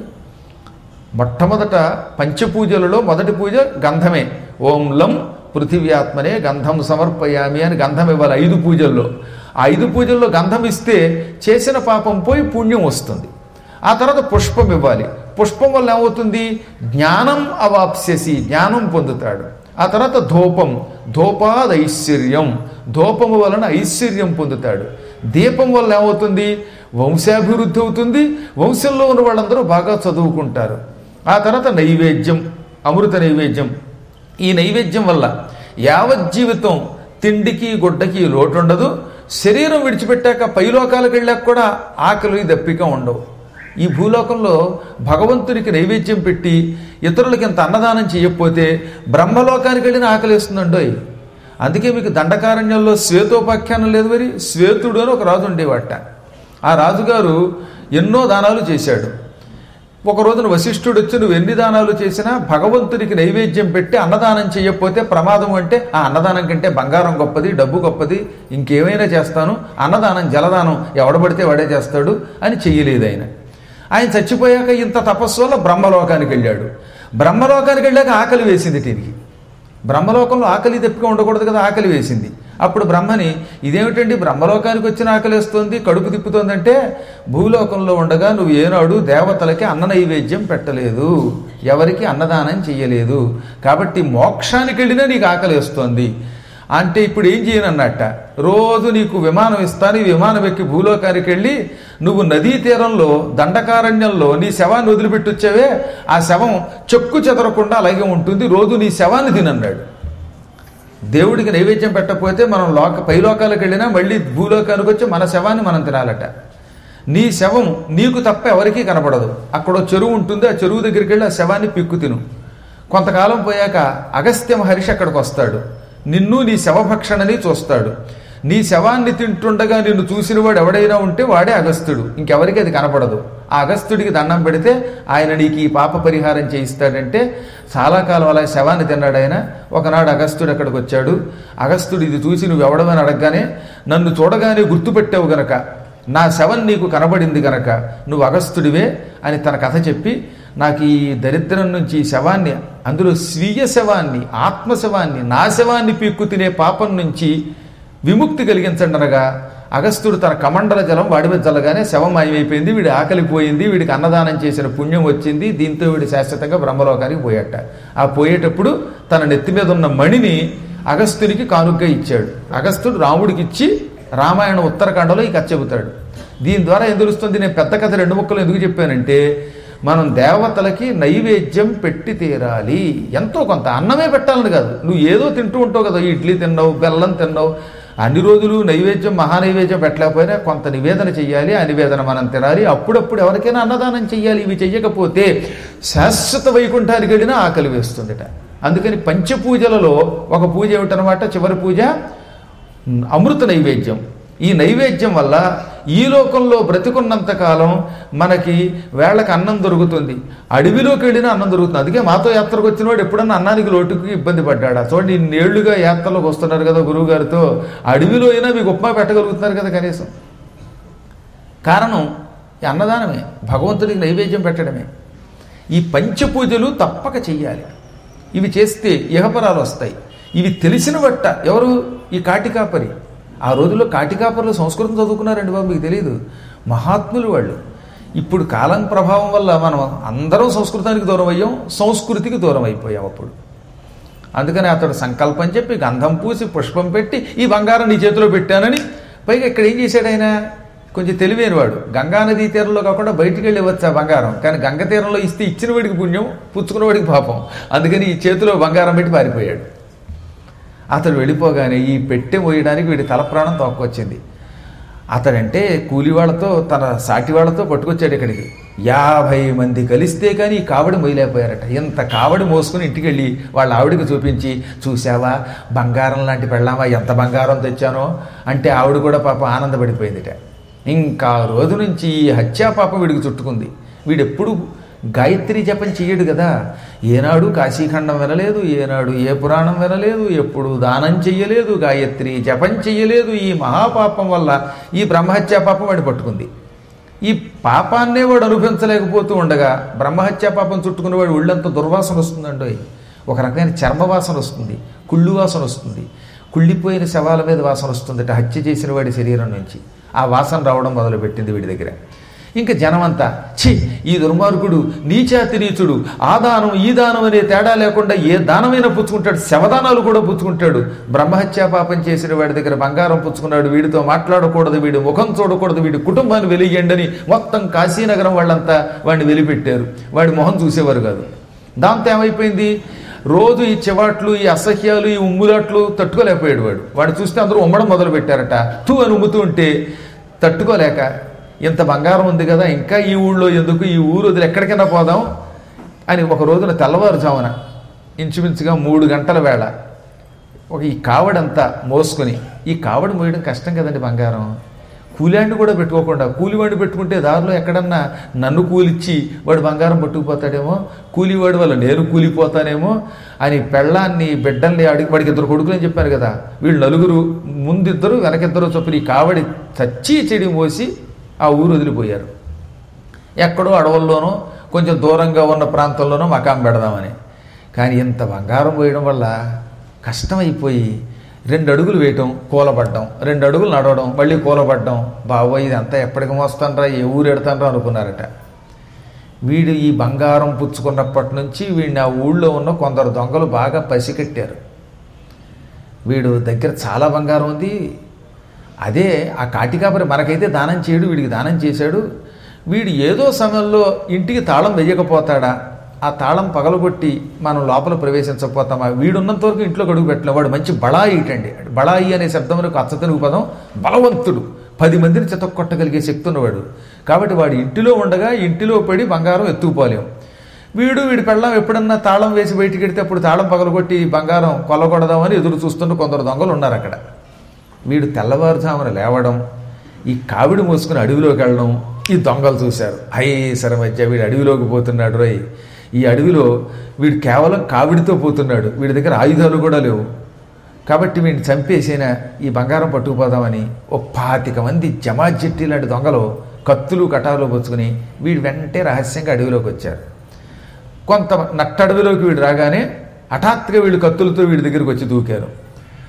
మొట్టమొదట పంచపూజలలో మొదటి పూజ గంధమే ఓం లం పృథివ్యాత్మనే గంధం సమర్పయామి అని గంధం ఇవ్వాలి ఐదు పూజల్లో ఆ ఐదు పూజల్లో గంధం ఇస్తే చేసిన పాపం పోయి పుణ్యం వస్తుంది ఆ తర్వాత పుష్పం ఇవ్వాలి పుష్పం వల్ల ఏమవుతుంది జ్ఞానం అవాప్స్యసి జ్ఞానం పొందుతాడు ఆ తర్వాత ధూపం ధూపాద్ ఐశ్వర్యం ధూపము వలన ఐశ్వర్యం పొందుతాడు దీపం వల్ల ఏమవుతుంది వంశాభివృద్ధి అవుతుంది వంశంలో ఉన్న వాళ్ళందరూ బాగా చదువుకుంటారు ఆ తర్వాత నైవేద్యం అమృత నైవేద్యం ఈ నైవేద్యం వల్ల యావజ్జీవితం తిండికి గుడ్డకి లోటు ఉండదు శరీరం విడిచిపెట్టాక పైలోకాలకు వెళ్ళాక కూడా ఆకలి దప్పిక ఉండవు ఈ భూలోకంలో భగవంతునికి నైవేద్యం పెట్టి ఇతరులకి ఇంత అన్నదానం చేయకపోతే బ్రహ్మలోకానికి వెళ్ళిన ఆకలిస్తుందండోయ్ అందుకే మీకు దండకారణ్యంలో శ్వేతోపాఖ్యానం లేదు మరి శ్వేతుడు అని ఒక రాజు ఉండేవాట ఆ రాజుగారు ఎన్నో దానాలు చేశాడు ఒక రోజున వశిష్ఠుడు వచ్చి నువ్వు ఎన్ని దానాలు చేసినా భగవంతునికి నైవేద్యం పెట్టి అన్నదానం చేయకపోతే ప్రమాదం అంటే ఆ అన్నదానం కంటే బంగారం గొప్పది డబ్బు గొప్పది ఇంకేమైనా చేస్తాను అన్నదానం జలదానం ఎవడబడితే వాడే చేస్తాడు అని చెయ్యలేదు ఆయన ఆయన చచ్చిపోయాక ఇంత తపస్సు వల్ల బ్రహ్మలోకానికి వెళ్ళాడు బ్రహ్మలోకానికి వెళ్ళాక ఆకలి వేసింది తిరిగి బ్రహ్మలోకంలో ఆకలి తెప్పిక ఉండకూడదు కదా ఆకలి వేసింది అప్పుడు బ్రహ్మని ఇదేమిటండి బ్రహ్మలోకానికి వచ్చిన ఆకలి వేస్తుంది కడుపు తిప్పుతోందంటే భూలోకంలో ఉండగా నువ్వు ఏనాడు దేవతలకి అన్న నైవేద్యం పెట్టలేదు ఎవరికి అన్నదానం చెయ్యలేదు కాబట్టి మోక్షానికి వెళ్ళినా నీకు ఆకలి వేస్తోంది అంటే ఇప్పుడు ఏం చేయనన్నట్ట రోజు నీకు విమానం ఇస్తాను ఈ విమానం ఎక్కి భూలోకానికి వెళ్ళి నువ్వు నదీ తీరంలో దండకారణ్యంలో నీ శవాన్ని వదిలిపెట్టి వచ్చావే ఆ శవం చెక్కు చెదరకుండా అలాగే ఉంటుంది రోజు నీ శవాన్ని తినన్నాడు దేవుడికి నైవేద్యం పెట్టకపోతే మనం లోక పైలోకాలకు వెళ్ళినా మళ్ళీ భూలోకానికి వచ్చి మన శవాన్ని మనం తినాలట నీ శవం నీకు తప్ప ఎవరికీ కనపడదు అక్కడ ఓ చెరువు ఉంటుంది ఆ చెరువు దగ్గరికి వెళ్ళి ఆ శవాన్ని పిక్కు తిను కొంతకాలం పోయాక అగస్త్య మహర్షి అక్కడికి వస్తాడు నిన్ను నీ శవభక్షణని చూస్తాడు నీ శవాన్ని తింటుండగా నిన్ను చూసినవాడు ఎవడైనా ఉంటే వాడే అగస్త్యుడు ఇంకెవరికి అది కనపడదు ఆ అగస్త్యుడికి దండం పెడితే ఆయన నీకు ఈ పాప పరిహారం చేయిస్తాడంటే చాలా కాలం అలా శవాన్ని తిన్నాడు ఆయన ఒకనాడు అగస్త్యుడు అక్కడికి వచ్చాడు అగస్త్యుడు ఇది చూసి నువ్వు ఎవడమని అడగగానే నన్ను చూడగానే గుర్తుపెట్టావు గనక నా శవం నీకు కనబడింది గనక నువ్వు అగస్త్యుడివే అని తన కథ చెప్పి నాకు ఈ దరిద్రం నుంచి ఈ శవాన్ని అందులో స్వీయ శవాన్ని ఆత్మ శవాన్ని నా శవాన్ని పీక్కు తినే పాపం నుంచి విముక్తి కలిగించండి అనగా అగస్త్యుడు తన కమండల జలం వాడి మీద చల్లగానే శవం మాయమైపోయింది వీడి ఆకలి పోయింది వీడికి అన్నదానం చేసిన పుణ్యం వచ్చింది దీంతో వీడు శాశ్వతంగా బ్రహ్మలోకానికి పోయట ఆ పోయేటప్పుడు తన నెత్తి మీద ఉన్న మణిని అగస్త్యునికి కానుగ్గా ఇచ్చాడు అగస్త్యుడు రాముడికి ఇచ్చి రామాయణ ఉత్తరకాండలో ఈ కథ చెబుతాడు దీని ద్వారా ఏం తెలుస్తుంది నేను పెద్ద కథ రెండు ముక్కలు ఎందుకు చెప్పానంటే మనం దేవతలకి నైవేద్యం పెట్టి తీరాలి ఎంతో కొంత అన్నమే పెట్టాలని కాదు నువ్వు ఏదో తింటూ ఉంటావు కదా ఇడ్లీ తిన్నావు బెల్లం తిన్నావు అన్ని రోజులు నైవేద్యం మహానైవేద్యం పెట్టలేకపోయినా కొంత నివేదన చెయ్యాలి ఆ నివేదన మనం తినాలి అప్పుడప్పుడు ఎవరికైనా అన్నదానం చెయ్యాలి ఇవి చెయ్యకపోతే శాశ్వత వైకుంఠానికి వెళ్ళినా ఆకలి వేస్తుందట అందుకని పంచపూజలలో ఒక పూజ ఏమిటనమాట చివరి పూజ అమృత నైవేద్యం ఈ నైవేద్యం వల్ల ఈ లోకంలో బ్రతికున్నంత కాలం మనకి వేళకి అన్నం దొరుకుతుంది అడవిలోకి వెళ్ళినా అన్నం దొరుకుతుంది అందుకే మాతో యాత్రకు వచ్చిన వాడు ఎప్పుడన్నా అన్నానికి లోటుకి ఇబ్బంది పడ్డాడా చూడండి ఇన్నేళ్లుగా యాత్రలోకి వస్తున్నారు కదా గురువు గారితో అడవిలో అయినా మీకు ఉప్మా పెట్టగలుగుతున్నారు కదా కనీసం కారణం ఈ అన్నదానమే భగవంతుడికి నైవేద్యం పెట్టడమే ఈ పంచపూజలు తప్పక చెయ్యాలి ఇవి చేస్తే ఇహపరాలు వస్తాయి ఇవి తెలిసిన బట్ట ఎవరు ఈ కాటికాపరి ఆ రోజుల్లో కాటికాపరులు సంస్కృతం చదువుకున్నారండి బాబు మీకు తెలియదు మహాత్ములు వాళ్ళు ఇప్పుడు కాలం ప్రభావం వల్ల మనం అందరం సంస్కృతానికి దూరం అయ్యాం సంస్కృతికి దూరం అయిపోయాం అప్పుడు అందుకని అతడు సంకల్పం చెప్పి గంధం పూసి పుష్పం పెట్టి ఈ బంగారం నీ చేతిలో పెట్టానని పైగా ఇక్కడ ఏం చేశాడు ఆయన కొంచెం తెలివైనవాడు గంగా నదీ తీరంలో కాకుండా బయటికి వెళ్ళి ఇవ్వచ్చు ఆ బంగారం కానీ గంగ తీరంలో ఇస్తే ఇచ్చిన వాడికి పుణ్యం పుచ్చుకున్న వాడికి పాపం అందుకని ఈ చేతిలో బంగారం పెట్టి పారిపోయాడు అతడు వెళ్ళిపోగానే ఈ పెట్టె మోయడానికి వీడి తల ప్రాణం తోక్కొచ్చింది అతడంటే కూలి వాళ్ళతో తన సాటి వాళ్ళతో పట్టుకొచ్చాడు ఇక్కడికి యాభై మంది కలిస్తే కానీ ఈ కావడి మొయ్యలేకపోయారట ఇంత కావడి మోసుకుని ఇంటికి వెళ్ళి వాళ్ళ ఆవిడకి చూపించి చూసావా బంగారం లాంటి పెళ్ళామా ఎంత బంగారం తెచ్చానో అంటే ఆవిడ కూడా పాపం ఆనందపడిపోయిందిట ఇంకా ఆ రోజు నుంచి ఈ హత్యా పాపం వీడికి చుట్టుకుంది వీడెప్పుడు గాయత్రి జపం చెయ్యడు కదా ఏనాడు కాశీఖండం వినలేదు ఏనాడు ఏ పురాణం వినలేదు ఎప్పుడు దానం చెయ్యలేదు గాయత్రి జపం చెయ్యలేదు ఈ మహాపాపం వల్ల ఈ బ్రహ్మహత్యా పాపం వాడిని పట్టుకుంది ఈ పాపాన్నే వాడు అనుభవించలేకపోతూ ఉండగా బ్రహ్మహత్యా పాపం చుట్టుకున్నవాడు ఒళ్ళంతా దుర్వాసన వస్తుందండి ఒక రకమైన చర్మ వాసన వస్తుంది కుళ్ళు వాసన వస్తుంది కుళ్ళిపోయిన శవాల మీద వాసన వస్తుందట హత్య చేసిన వాడి శరీరం నుంచి ఆ వాసన రావడం మొదలుపెట్టింది వీడి దగ్గర ఇంకా జనమంతా ఛీ ఈ దుర్మార్గుడు నీచాతి నీచుడు ఆ దానం ఈ దానం అనే తేడా లేకుండా ఏ దానమైనా పుచ్చుకుంటాడు శవదానాలు కూడా పుచ్చుకుంటాడు బ్రహ్మహత్యా పాపం చేసిన వాడి దగ్గర బంగారం పుచ్చుకున్నాడు వీడితో మాట్లాడకూడదు వీడి ముఖం చూడకూడదు వీడి కుటుంబాన్ని వెలియండి అని మొత్తం కాశీనగరం వాళ్ళంతా వాడిని వెలిపెట్టారు వాడి మొహం చూసేవారు కాదు దాంతో ఏమైపోయింది రోజు ఈ చివాట్లు ఈ అసహ్యాలు ఈ ఉమ్ములాట్లు తట్టుకోలేకపోయాడు వాడు వాడు చూస్తే అందరూ ఉమ్మడం మొదలు పెట్టారట తూ అని ఉమ్ముతూ ఉంటే తట్టుకోలేక ఇంత బంగారం ఉంది కదా ఇంకా ఈ ఊళ్ళో ఎందుకు ఈ ఊరు వదిలి ఎక్కడికైనా పోదాం అని ఒక రోజున తెల్లవారుజామున ఇంచుమించుగా మూడు గంటల వేళ ఒక ఈ కావడంతా మోసుకొని ఈ కావడి మోయడం కష్టం కదండి బంగారం కూలివాడిని కూడా పెట్టుకోకుండా కూలివాడిని పెట్టుకుంటే దారిలో ఎక్కడన్నా నన్ను కూలిచ్చి వాడు బంగారం పట్టుకుపోతాడేమో కూలివాడి వల్ల నేను కూలిపోతానేమో అని పెళ్ళాన్ని బిడ్డల్ని అడిగి వాడికి ఇద్దరు కొడుకులు అని చెప్పారు కదా వీళ్ళు నలుగురు ముందిద్దరు వెనకిద్దరు చొప్పున ఈ కావడి చచ్చి చెడి మోసి ఆ ఊరు వదిలిపోయారు ఎక్కడో అడవుల్లోనో కొంచెం దూరంగా ఉన్న ప్రాంతంలోనో మకాం పెడదామని కానీ ఇంత బంగారం పోయడం వల్ల కష్టమైపోయి రెండు అడుగులు వేయటం కూలబడ్డం రెండు అడుగులు నడవడం మళ్ళీ కూలబడ్డం బాబోయ్ ఇదంతా ఎప్పటికి మోస్తానరా ఏ ఊరు ఎడతానరా అనుకున్నారట వీడు ఈ బంగారం పుచ్చుకున్నప్పటి నుంచి వీడిని ఆ ఊళ్ళో ఉన్న కొందరు దొంగలు బాగా పసికట్టారు వీడు దగ్గర చాలా బంగారం ఉంది అదే ఆ కాటికాపరి మనకైతే దానం చేయడు వీడికి దానం చేశాడు వీడు ఏదో సమయంలో ఇంటికి తాళం వెయ్యకపోతాడా ఆ తాళం పగలగొట్టి మనం లోపల ప్రవేశించకపోతామా వీడున్నంత వరకు ఇంట్లో గడుగు పెట్టలే వాడు మంచి బళాయి అండి బళాయి అనే శబ్దములకు అచ్చతెనుగు పదం బలవంతుడు పది మందిని చెతక్కొట్టగలిగే శక్తి ఉన్నవాడు కాబట్టి వాడు ఇంటిలో ఉండగా ఇంటిలో పడి బంగారం ఎత్తుకుపోలేం వీడు వీడి పెళ్ళం ఎప్పుడన్నా తాళం వేసి బయటికి వెడితే అప్పుడు తాళం పగలగొట్టి బంగారం కొల్లగొడదామని ఎదురు చూస్తున్న కొందరు దొంగలు ఉన్నారు అక్కడ వీడు తెల్లవారుజామున లేవడం ఈ కావిడి మోసుకుని అడవిలోకి వెళ్ళడం ఈ దొంగలు చూశారు సరే మధ్య వీడు అడవిలోకి పోతున్నాడు రోయ్ ఈ అడవిలో వీడు కేవలం కావిడితో పోతున్నాడు వీడి దగ్గర ఆయుధాలు కూడా లేవు కాబట్టి వీడిని చంపేసిన ఈ బంగారం పట్టుకుపోదామని ఓ పాతిక మంది జమాజెట్టి లాంటి దొంగలు కత్తులు కటాలు పుచ్చుకుని వీడు వెంటనే రహస్యంగా అడవిలోకి వచ్చారు కొంత నట్టడవిలోకి వీడు రాగానే హఠాత్తుగా వీళ్ళు కత్తులతో వీడి దగ్గరికి వచ్చి దూకారు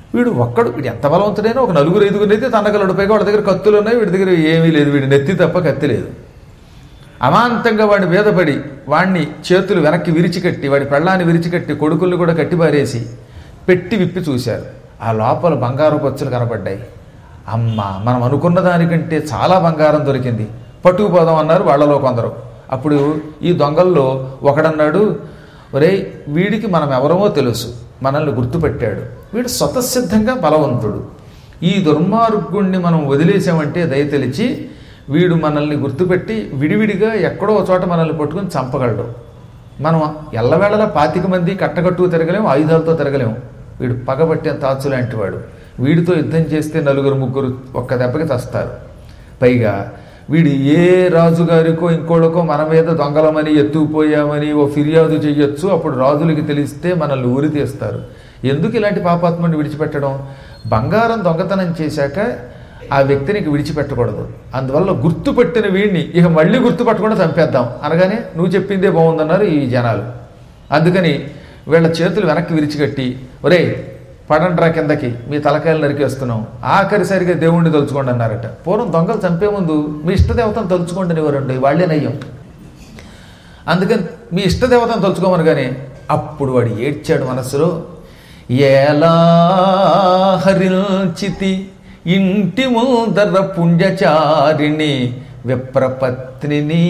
వీడు ఒక్కడు వీడు ఎంత బలవంతుడైనా ఒక నలుగురు ఐదుగురు అయితే తనగలడు పైగా వాడి దగ్గర కత్తులు ఉన్నాయి వీడి దగ్గర ఏమీ లేదు వీడి నెత్తి తప్ప కత్తి లేదు అమాంతంగా వాడిని వేదపడి వాడిని చేతులు వెనక్కి విరిచికట్టి వాడి పెళ్ళాన్ని విరిచికట్టి కొడుకుల్ని కూడా కట్టిపారేసి పెట్టి విప్పి చూశారు ఆ లోపల బంగారు పచ్చులు కనపడ్డాయి అమ్మ మనం అనుకున్న దానికంటే చాలా బంగారం దొరికింది పట్టుకుపోదాం అన్నారు వాళ్ళలో కొందరు అప్పుడు ఈ దొంగల్లో ఒకడన్నాడు ఒరేయ్ వీడికి మనం ఎవరమో తెలుసు మనల్ని గుర్తుపెట్టాడు వీడు స్వతసిద్ధంగా బలవంతుడు ఈ దుర్మార్గుణ్ణి మనం వదిలేసామంటే దయ తెలిచి వీడు మనల్ని గుర్తుపెట్టి విడివిడిగా ఎక్కడో ఒక చోట మనల్ని పట్టుకుని చంపగలడు మనం ఎల్లవేళలా పాతిక మంది కట్టకట్టుకు తిరగలేం ఆయుధాలతో తిరగలేం వీడు పగబట్టిన తాచు లాంటి వాడు వీడితో యుద్ధం చేస్తే నలుగురు ముగ్గురు ఒక్క దెబ్బకి తస్తారు పైగా వీడు ఏ రాజుగారికో ఇంకోళ్ళకో మన మీద దొంగలమని ఎత్తుకుపోయామని ఓ ఫిర్యాదు చెయ్యొచ్చు అప్పుడు రాజులకి తెలిస్తే మనల్ని ఊరి తీస్తారు ఎందుకు ఇలాంటి పాపాత్మని విడిచిపెట్టడం బంగారం దొంగతనం చేశాక ఆ వ్యక్తినికి విడిచిపెట్టకూడదు అందువల్ల గుర్తుపెట్టిన వీడిని ఇక మళ్ళీ గుర్తుపట్టకుండా చంపేద్దాం అనగానే నువ్వు చెప్పిందే బాగుందన్నారు ఈ జనాలు అందుకని వీళ్ళ చేతులు వెనక్కి విరిచికట్టి ఒరే పడండ్రా కిందకి మీ తలకాయలు నరికేస్తున్నాం ఆఖరిసరిగా దేవుణ్ణి తలుచుకోండి అన్నారట పూర్వం దొంగలు చంపే ముందు మీ ఇష్టదేవతను తలుచుకోండి అనేవారండి వాళ్ళే నయ్యం అందుకని మీ ఇష్టదేవతను తలుచుకోమని కానీ అప్పుడు వాడు ఏడ్చాడు మనస్సులో ఎలా హరిల్చితి ఇంటి ముందర పుణ్యచారిణి విప్రపత్నిని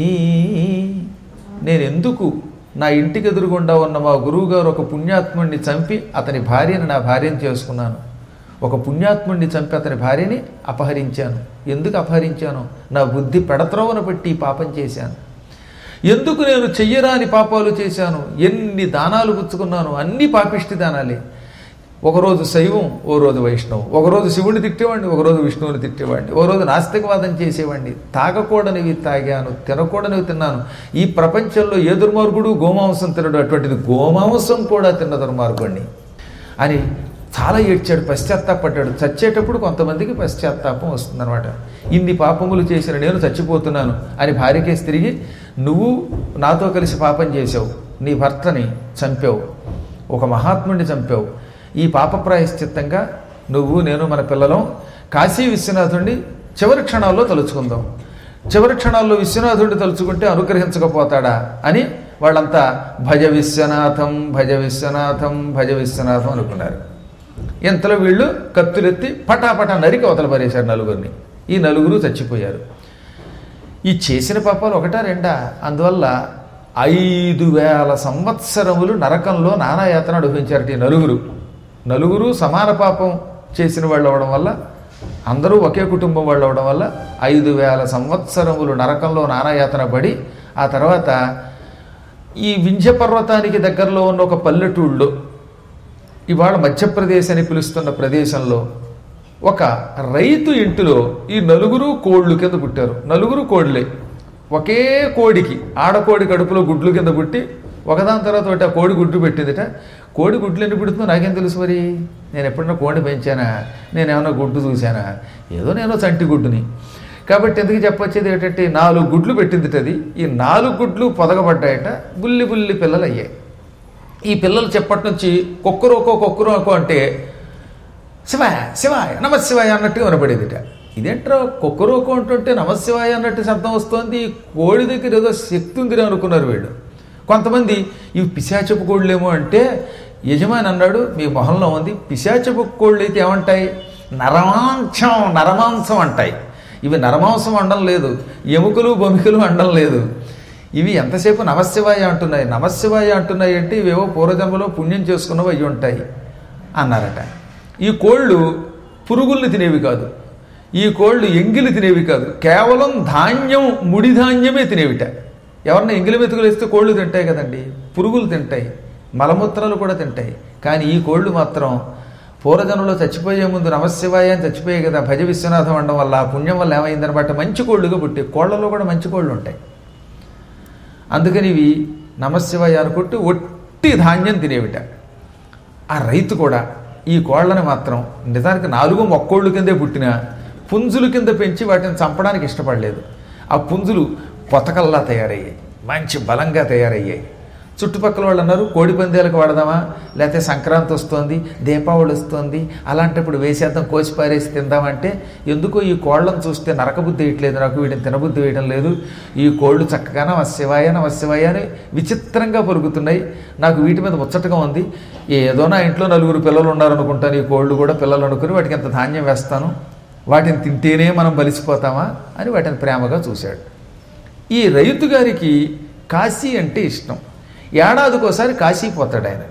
నేను ఎందుకు నా ఇంటికి ఎదురుగుండా ఉన్న మా గురువుగారు ఒక పుణ్యాత్ముడిని చంపి అతని భార్యని నా భార్యను చేసుకున్నాను ఒక పుణ్యాత్ముడిని చంపి అతని భార్యని అపహరించాను ఎందుకు అపహరించాను నా బుద్ధి పెడత్రోవన పెట్టి ఈ పాపం చేశాను ఎందుకు నేను చెయ్యరాని పాపాలు చేశాను ఎన్ని దానాలు పుచ్చుకున్నాను అన్ని పాపిష్టి దానాలే ఒకరోజు శైవం ఓ రోజు వైష్ణవం ఒకరోజు శివుని తిట్టేవాడిని ఒకరోజు విష్ణువుని తిట్టేవాడిని ఓ రోజు నాస్తికవాదం చేసేవాడిని తాగకూడనివి తాగాను తినకూడనివి తిన్నాను ఈ ప్రపంచంలో ఏ దుర్మార్గుడు గోమాంసం తినడు అటువంటిది గోమాంసం కూడా తిన్న దుర్మార్గుడిని అని చాలా ఏడ్చాడు పశ్చాత్తాపడ్డాడు చచ్చేటప్పుడు కొంతమందికి పశ్చాత్తాపం వస్తుందన్నమాట ఇన్ని పాపములు చేసిన నేను చచ్చిపోతున్నాను అని భార్యకేసి తిరిగి నువ్వు నాతో కలిసి పాపం చేసావు నీ భర్తని చంపావు ఒక మహాత్ముడిని చంపావు ఈ పాప ప్రాయశ్చిత్తంగా నువ్వు నేను మన పిల్లలం కాశీ విశ్వనాథుడిని చివరి క్షణాల్లో తలుచుకుందాం చివరి క్షణాల్లో విశ్వనాథుడిని తలుచుకుంటే అనుగ్రహించకపోతాడా అని వాళ్ళంతా భజ విశ్వనాథం భజ విశ్వనాథం భజ విశ్వనాథం అనుకున్నారు ఇంతలో వీళ్ళు కత్తులెత్తి పటాపటా నరికి అవతల పరేశారు నలుగురిని ఈ నలుగురు చచ్చిపోయారు ఈ చేసిన పాపాలు ఒకటా రెండా అందువల్ల ఐదు వేల సంవత్సరములు నరకంలో నానాయాతన అనుభవించారట ఈ నలుగురు నలుగురు సమాన పాపం చేసిన వాళ్ళు అవడం వల్ల అందరూ ఒకే కుటుంబం వాళ్ళు అవడం వల్ల ఐదు వేల సంవత్సరములు నరకంలో నానాయాతన పడి ఆ తర్వాత ఈ వింధ్య పర్వతానికి దగ్గరలో ఉన్న ఒక పల్లెటూళ్ళలో ఇవాళ మధ్యప్రదేశ్ అని పిలుస్తున్న ప్రదేశంలో ఒక రైతు ఇంటిలో ఈ నలుగురు కోళ్ళు కింద పుట్టారు నలుగురు కోళ్ళే ఒకే కోడికి ఆడకోడి కడుపులో గుడ్లు కింద పుట్టి ఒకదాని తర్వాత ఒకటి ఆ కోడి గుడ్లు పెట్టిందిట కోడి గుడ్లు ఎన్ని పుడుతుందో నాకేం తెలుసు మరి నేను ఎప్పుడన్నా కోడి పెంచానా నేను ఏమన్నా గుడ్డు చూశానా ఏదో నేను చంటి గుడ్డుని కాబట్టి ఎందుకు చెప్పొచ్చేది ఏంటంటే నాలుగు గుడ్లు పెట్టిందిట అది ఈ నాలుగు గుడ్లు పొదగబడ్డాయట బుల్లి బుల్లి పిల్లలు అయ్యాయి ఈ పిల్లలు చెప్పటి నుంచి కొక్కరోకో కొక్కరోకో అంటే శివాయ శివాయ నమశివాయ అన్నట్టుగా వినపడేదిట ఇదేంట్రా కొక్కరోకో అంటుంటే నమశివాయ అన్నట్టు శబ్దం వస్తోంది ఈ కోడి దగ్గర ఏదో శక్తి ఉందిరా అనుకున్నారు వీళ్ళు కొంతమంది ఇవి పిశాచపు కోళ్ళేమో అంటే యజమాని అన్నాడు మీ మొహంలో ఉంది పిశాచపు కోళ్ళు అయితే ఏమంటాయి నరమాంసం నరమాంసం అంటాయి ఇవి నరమాంసం అండం లేదు ఎముకలు బొమికలు అండం లేదు ఇవి ఎంతసేపు నమశివాయ అంటున్నాయి నమశివాయ అంటున్నాయి అంటే ఇవేవో పూర్వజన్మలో పుణ్యం చేసుకున్నవి అయ్యి ఉంటాయి అన్నారట ఈ కోళ్ళు పురుగుల్ని తినేవి కాదు ఈ కోళ్ళు ఎంగిలి తినేవి కాదు కేవలం ధాన్యం ముడి ధాన్యమే తినేవిట ఎవరన్నా ఎంగిలి మెతుకులు వేస్తే కోళ్ళు తింటాయి కదండి పురుగులు తింటాయి మలమూత్రాలు కూడా తింటాయి కానీ ఈ కోళ్ళు మాత్రం పూర్వజనంలో చచ్చిపోయే ముందు నమశివాయ అని చచ్చిపోయాయి కదా భజ విశ్వనాథం అనడం వల్ల ఆ పుణ్యం వల్ల ఏమైందనమాట మంచి కోళ్ళుగా పుట్టి కోళ్లలో కూడా మంచి కోళ్ళు ఉంటాయి అందుకని ఇవి నమశివాయ అనుకుంటూ ఒట్టి ధాన్యం తినేవిట ఆ రైతు కూడా ఈ కోళ్ళని మాత్రం నిజానికి నాలుగు మొక్కోళ్ళు కిందే పుట్టిన పుంజుల కింద పెంచి వాటిని చంపడానికి ఇష్టపడలేదు ఆ పుంజులు పొతకల్లా తయారయ్యాయి మంచి బలంగా తయారయ్యాయి చుట్టుపక్కల వాళ్ళు అన్నారు కోడి పందేలకు వాడదామా లేకపోతే సంక్రాంతి వస్తోంది దీపావళి వస్తోంది అలాంటప్పుడు వేసేద్దాం కోసి పారేసి తిందామంటే ఎందుకో ఈ కోళ్ళను చూస్తే నరకబుద్ధి వేయట్లేదు నాకు వీటిని తినబుద్ధి వేయడం లేదు ఈ కోళ్ళు చక్కగా నమశివాయ నమశివాయ అని విచిత్రంగా పరుగుతున్నాయి నాకు వీటి మీద ముచ్చటగా ఉంది ఏదో నా ఇంట్లో నలుగురు పిల్లలు ఉన్నారనుకుంటాను ఈ కోళ్ళు కూడా పిల్లలు అనుకుని వాటికి ఎంత ధాన్యం వేస్తాను వాటిని తింటేనే మనం బలిసిపోతామా అని వాటిని ప్రేమగా చూశాడు ఈ రైతు గారికి కాశీ అంటే ఇష్టం ఏడాదికోసారి కాశీ పోతాడు ఆయన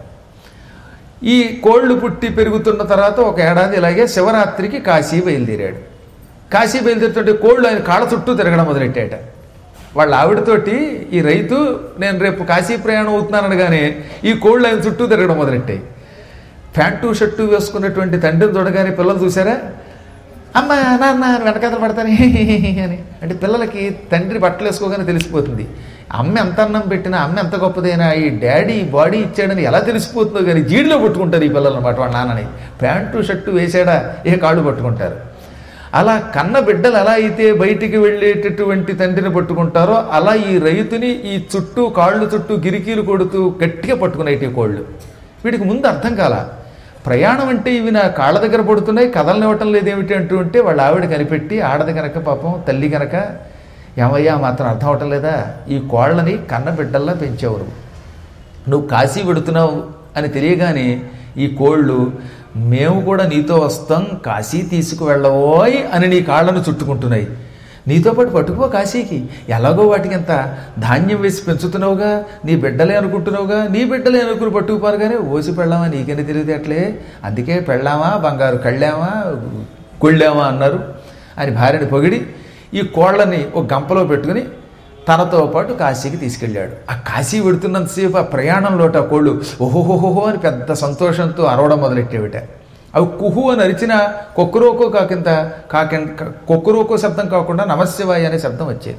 ఈ కోళ్ళు పుట్టి పెరుగుతున్న తర్వాత ఒక ఏడాది ఇలాగే శివరాత్రికి కాశీ బయలుదేరాడు కాశీ బయలుదేరుతుంటే కోళ్ళు ఆయన కాళ్ళ చుట్టూ తిరగడం మొదలెట్టాట వాళ్ళ ఆవిడతోటి ఈ రైతు నేను రేపు కాశీ ప్రయాణం అవుతున్నానగానే ఈ కోళ్ళు ఆయన చుట్టూ తిరగడం మొదలెట్టాయి ప్యాంటు షర్టు వేసుకున్నటువంటి తండ్రిని చూడగానే పిల్లలు చూసారా అమ్మ నాన్న వెనకాతలు పడతాను అని అంటే పిల్లలకి తండ్రి బట్టలు వేసుకోగానే తెలిసిపోతుంది అమ్మ ఎంత అన్నం పెట్టినా అమ్మ ఎంత గొప్పదైనా ఈ డాడీ బాడీ ఇచ్చాడని ఎలా తెలిసిపోతుందో కానీ జీడిలో పట్టుకుంటారు ఈ పిల్లలు అనమాట వాళ్ళ నాన్నని ప్యాంటు షర్టు వేసాడా ఏ కాళ్ళు పట్టుకుంటారు అలా కన్న బిడ్డలు ఎలా అయితే బయటికి వెళ్ళేటటువంటి తండ్రిని పట్టుకుంటారో అలా ఈ రైతుని ఈ చుట్టూ కాళ్ళు చుట్టూ గిరికీలు కొడుతూ గట్టిగా పట్టుకునేటి కోళ్ళు వీడికి ముందు అర్థం కాల ప్రయాణం అంటే ఇవి నా కాళ్ళ దగ్గర పడుతున్నాయి కదలనివ్వటం లేదేమిటి అంటూ ఉంటే వాళ్ళ ఆవిడ కనిపెట్టి ఆడది కనుక పాపం తల్లి కనుక ఏమయ్యా మాత్రం అర్థం అవటం లేదా ఈ కోళ్ళని కన్న బిడ్డల్లా పెంచేవారు నువ్వు కాశీ పెడుతున్నావు అని తెలియగానే ఈ కోళ్ళు మేము కూడా నీతో వస్తాం కాశీ తీసుకువెళ్ళవోయ్ అని నీ కాళ్ళను చుట్టుకుంటున్నాయి నీతో పాటు పట్టుకుపో కాశీకి ఎలాగో వాటికి ఎంత ధాన్యం వేసి పెంచుతున్నావుగా నీ బిడ్డలే అనుకుంటున్నావుగా నీ బిడ్డలే అనుకుని పట్టుకుపోరు కానీ ఓసి పెళ్ళామా నీకెన్ని తెలియదు అట్లే అందుకే పెళ్ళామా బంగారు కళ్ళామా కొళ్ళామా అన్నారు అని భార్యని పొగిడి ఈ కోళ్ళని ఒక గంపలో పెట్టుకుని తనతో పాటు కాశీకి తీసుకెళ్ళాడు ఆ కాశీ పెడుతున్నంతసేపు ఆ ప్రయాణంలో ఆ కోళ్ళు ఓహోహోహో అని పెద్ద సంతోషంతో అరవడం మొదలెట్టేవిట అవి కుహు అని అరిచిన కొక్కురోకో కాకింత కాకింత కొక్కురోకో శబ్దం కాకుండా నమశివాయ అనే శబ్దం వచ్చేది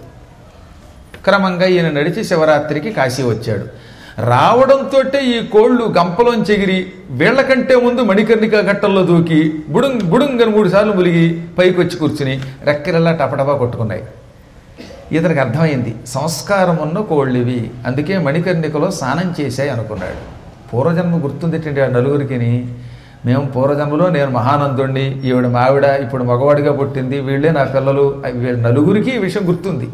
క్రమంగా ఈయన నడిచి శివరాత్రికి కాశీ వచ్చాడు రావడంతో ఈ కోళ్ళు గంపలోంచి ఎగిరి వీళ్ళకంటే ముందు మణికర్ణిక ఘట్టంలో దూకి బుడుంగ్ బుడుంగ్ అని మూడు సార్లు ములిగి పైకి వచ్చి కూర్చుని రెక్కలెల్లా టపటపా కొట్టుకున్నాయి ఇతనికి అర్థమైంది సంస్కారం ఉన్న కోళ్ళివి అందుకే మణికర్ణికలో స్నానం చేశాయి అనుకున్నాడు పూర్వజన్మ గుర్తుందిటండి ఆ నలుగురికిని మేము పూర్వజన్మలో నేను మహానందుణ్ణి ఈవిడ మావిడ ఇప్పుడు మగవాడిగా పుట్టింది వీళ్ళే నా పిల్లలు వీళ్ళ నలుగురికి ఈ విషయం గుర్తుంది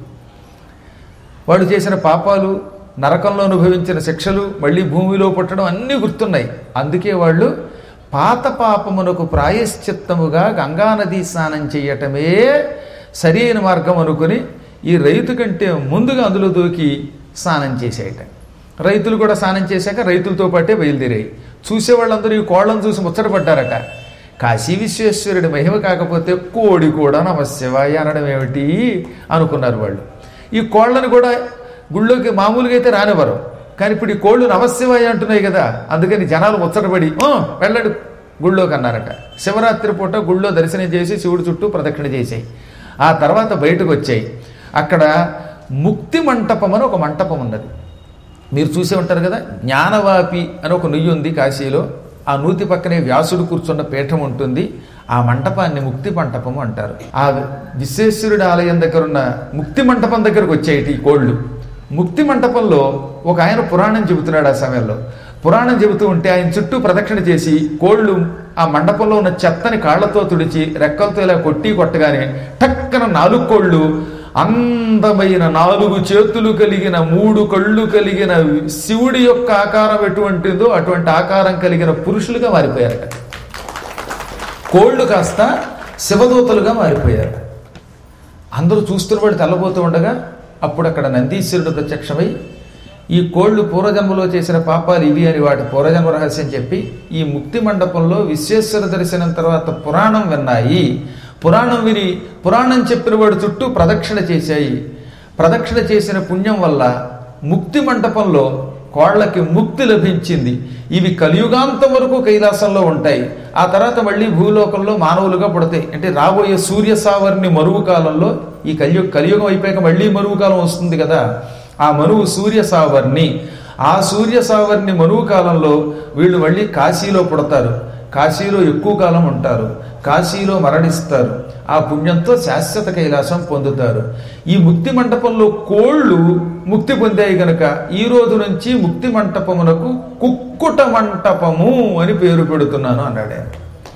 వాళ్ళు చేసిన పాపాలు నరకంలో అనుభవించిన శిక్షలు మళ్ళీ భూమిలో పుట్టడం అన్నీ గుర్తున్నాయి అందుకే వాళ్ళు పాత పాపమునకు ప్రాయశ్చిత్తముగా గంగానదీ స్నానం చేయటమే సరైన మార్గం అనుకుని ఈ రైతు కంటే ముందుగా అందులో దూకి స్నానం చేసేయట రైతులు కూడా స్నానం చేశాక రైతులతో పాటే బయలుదేరాయి చూసేవాళ్ళందరూ ఈ కోళ్ళను చూసి ముచ్చటపడ్డారట కాశీ విశ్వేశ్వరుడి మహిమ కాకపోతే కోడి కూడా నమశివాయ అనడం ఏమిటి అనుకున్నారు వాళ్ళు ఈ కోళ్ళని కూడా గుళ్ళోకి మామూలుగా అయితే రానివ్వరు కానీ ఇప్పుడు ఈ కోళ్ళు నమశివాయ అంటున్నాయి కదా అందుకని జనాలు ముచ్చటపడి "ఆ, వెళ్ళండి గుళ్ళోకి అన్నారట శివరాత్రి పూట గుళ్ళో దర్శనం చేసి శివుడి చుట్టూ ప్రదక్షిణ చేసాయి ఆ తర్వాత బయటకు వచ్చాయి అక్కడ ముక్తి మంటపం అని ఒక మంటపం ఉన్నది మీరు చూసే ఉంటారు కదా జ్ఞానవాపి అని ఒక నుయ్యి ఉంది కాశీలో ఆ నూతి పక్కనే వ్యాసుడు కూర్చున్న పీఠం ఉంటుంది ఆ మంటపాన్ని ముక్తి మంటపం అంటారు ఆ విశ్వేశ్వరుడి ఆలయం దగ్గర ఉన్న ముక్తి మంటపం దగ్గరకు వచ్చాయి ఈ కోళ్ళు ముక్తి మంటపంలో ఒక ఆయన పురాణం చెబుతున్నాడు ఆ సమయంలో పురాణం చెబుతూ ఉంటే ఆయన చుట్టూ ప్రదక్షిణ చేసి కోళ్ళు ఆ మండపంలో ఉన్న చెత్తని కాళ్లతో తుడిచి రెక్కలతో ఇలా కొట్టి కొట్టగానే టక్కన నాలుగు కోళ్ళు అందమైన నాలుగు చేతులు కలిగిన మూడు కళ్ళు కలిగిన శివుడి యొక్క ఆకారం ఎటువంటిదో అటువంటి ఆకారం కలిగిన పురుషులుగా మారిపోయారట కోళ్ళు కాస్త శివదూతలుగా మారిపోయారు అందరూ చూస్తున్నవాడు తెల్లబోతూ ఉండగా అప్పుడు అక్కడ నందీశ్వరుడు ప్రత్యక్షమై ఈ కోళ్ళు పూర్వజన్మలో చేసిన పాపాలు ఇవి అని వాటి పూర్వజన్మ రహస్యం చెప్పి ఈ ముక్తి మండపంలో విశ్వేశ్వర దర్శనం తర్వాత పురాణం విన్నాయి పురాణం విని పురాణం చెప్పిన వాడు చుట్టూ ప్రదక్షిణ చేశాయి ప్రదక్షిణ చేసిన పుణ్యం వల్ల ముక్తి మంటపంలో కోళ్లకి ముక్తి లభించింది ఇవి కలియుగాంతం వరకు కైలాసంలో ఉంటాయి ఆ తర్వాత మళ్ళీ భూలోకంలో మానవులుగా పుడతాయి అంటే రాబోయే సూర్య సావర్ణి మరువు కాలంలో ఈ కలియుగ కలియుగం అయిపోయాక మళ్ళీ మరువు కాలం వస్తుంది కదా ఆ మనువు సూర్య సావర్ణి ఆ సూర్య సావర్ణి మనువు కాలంలో వీళ్ళు మళ్ళీ కాశీలో పుడతారు కాశీలో ఎక్కువ కాలం ఉంటారు కాశీలో మరణిస్తారు ఆ పుణ్యంతో శాశ్వత కైలాసం పొందుతారు ఈ ముక్తి మండపంలో కోళ్ళు ముక్తి పొందాయి గనక ఈ రోజు నుంచి ముక్తి మంటపమునకు కుక్కుట మంటపము అని పేరు పెడుతున్నాను అన్నాడు ఆయన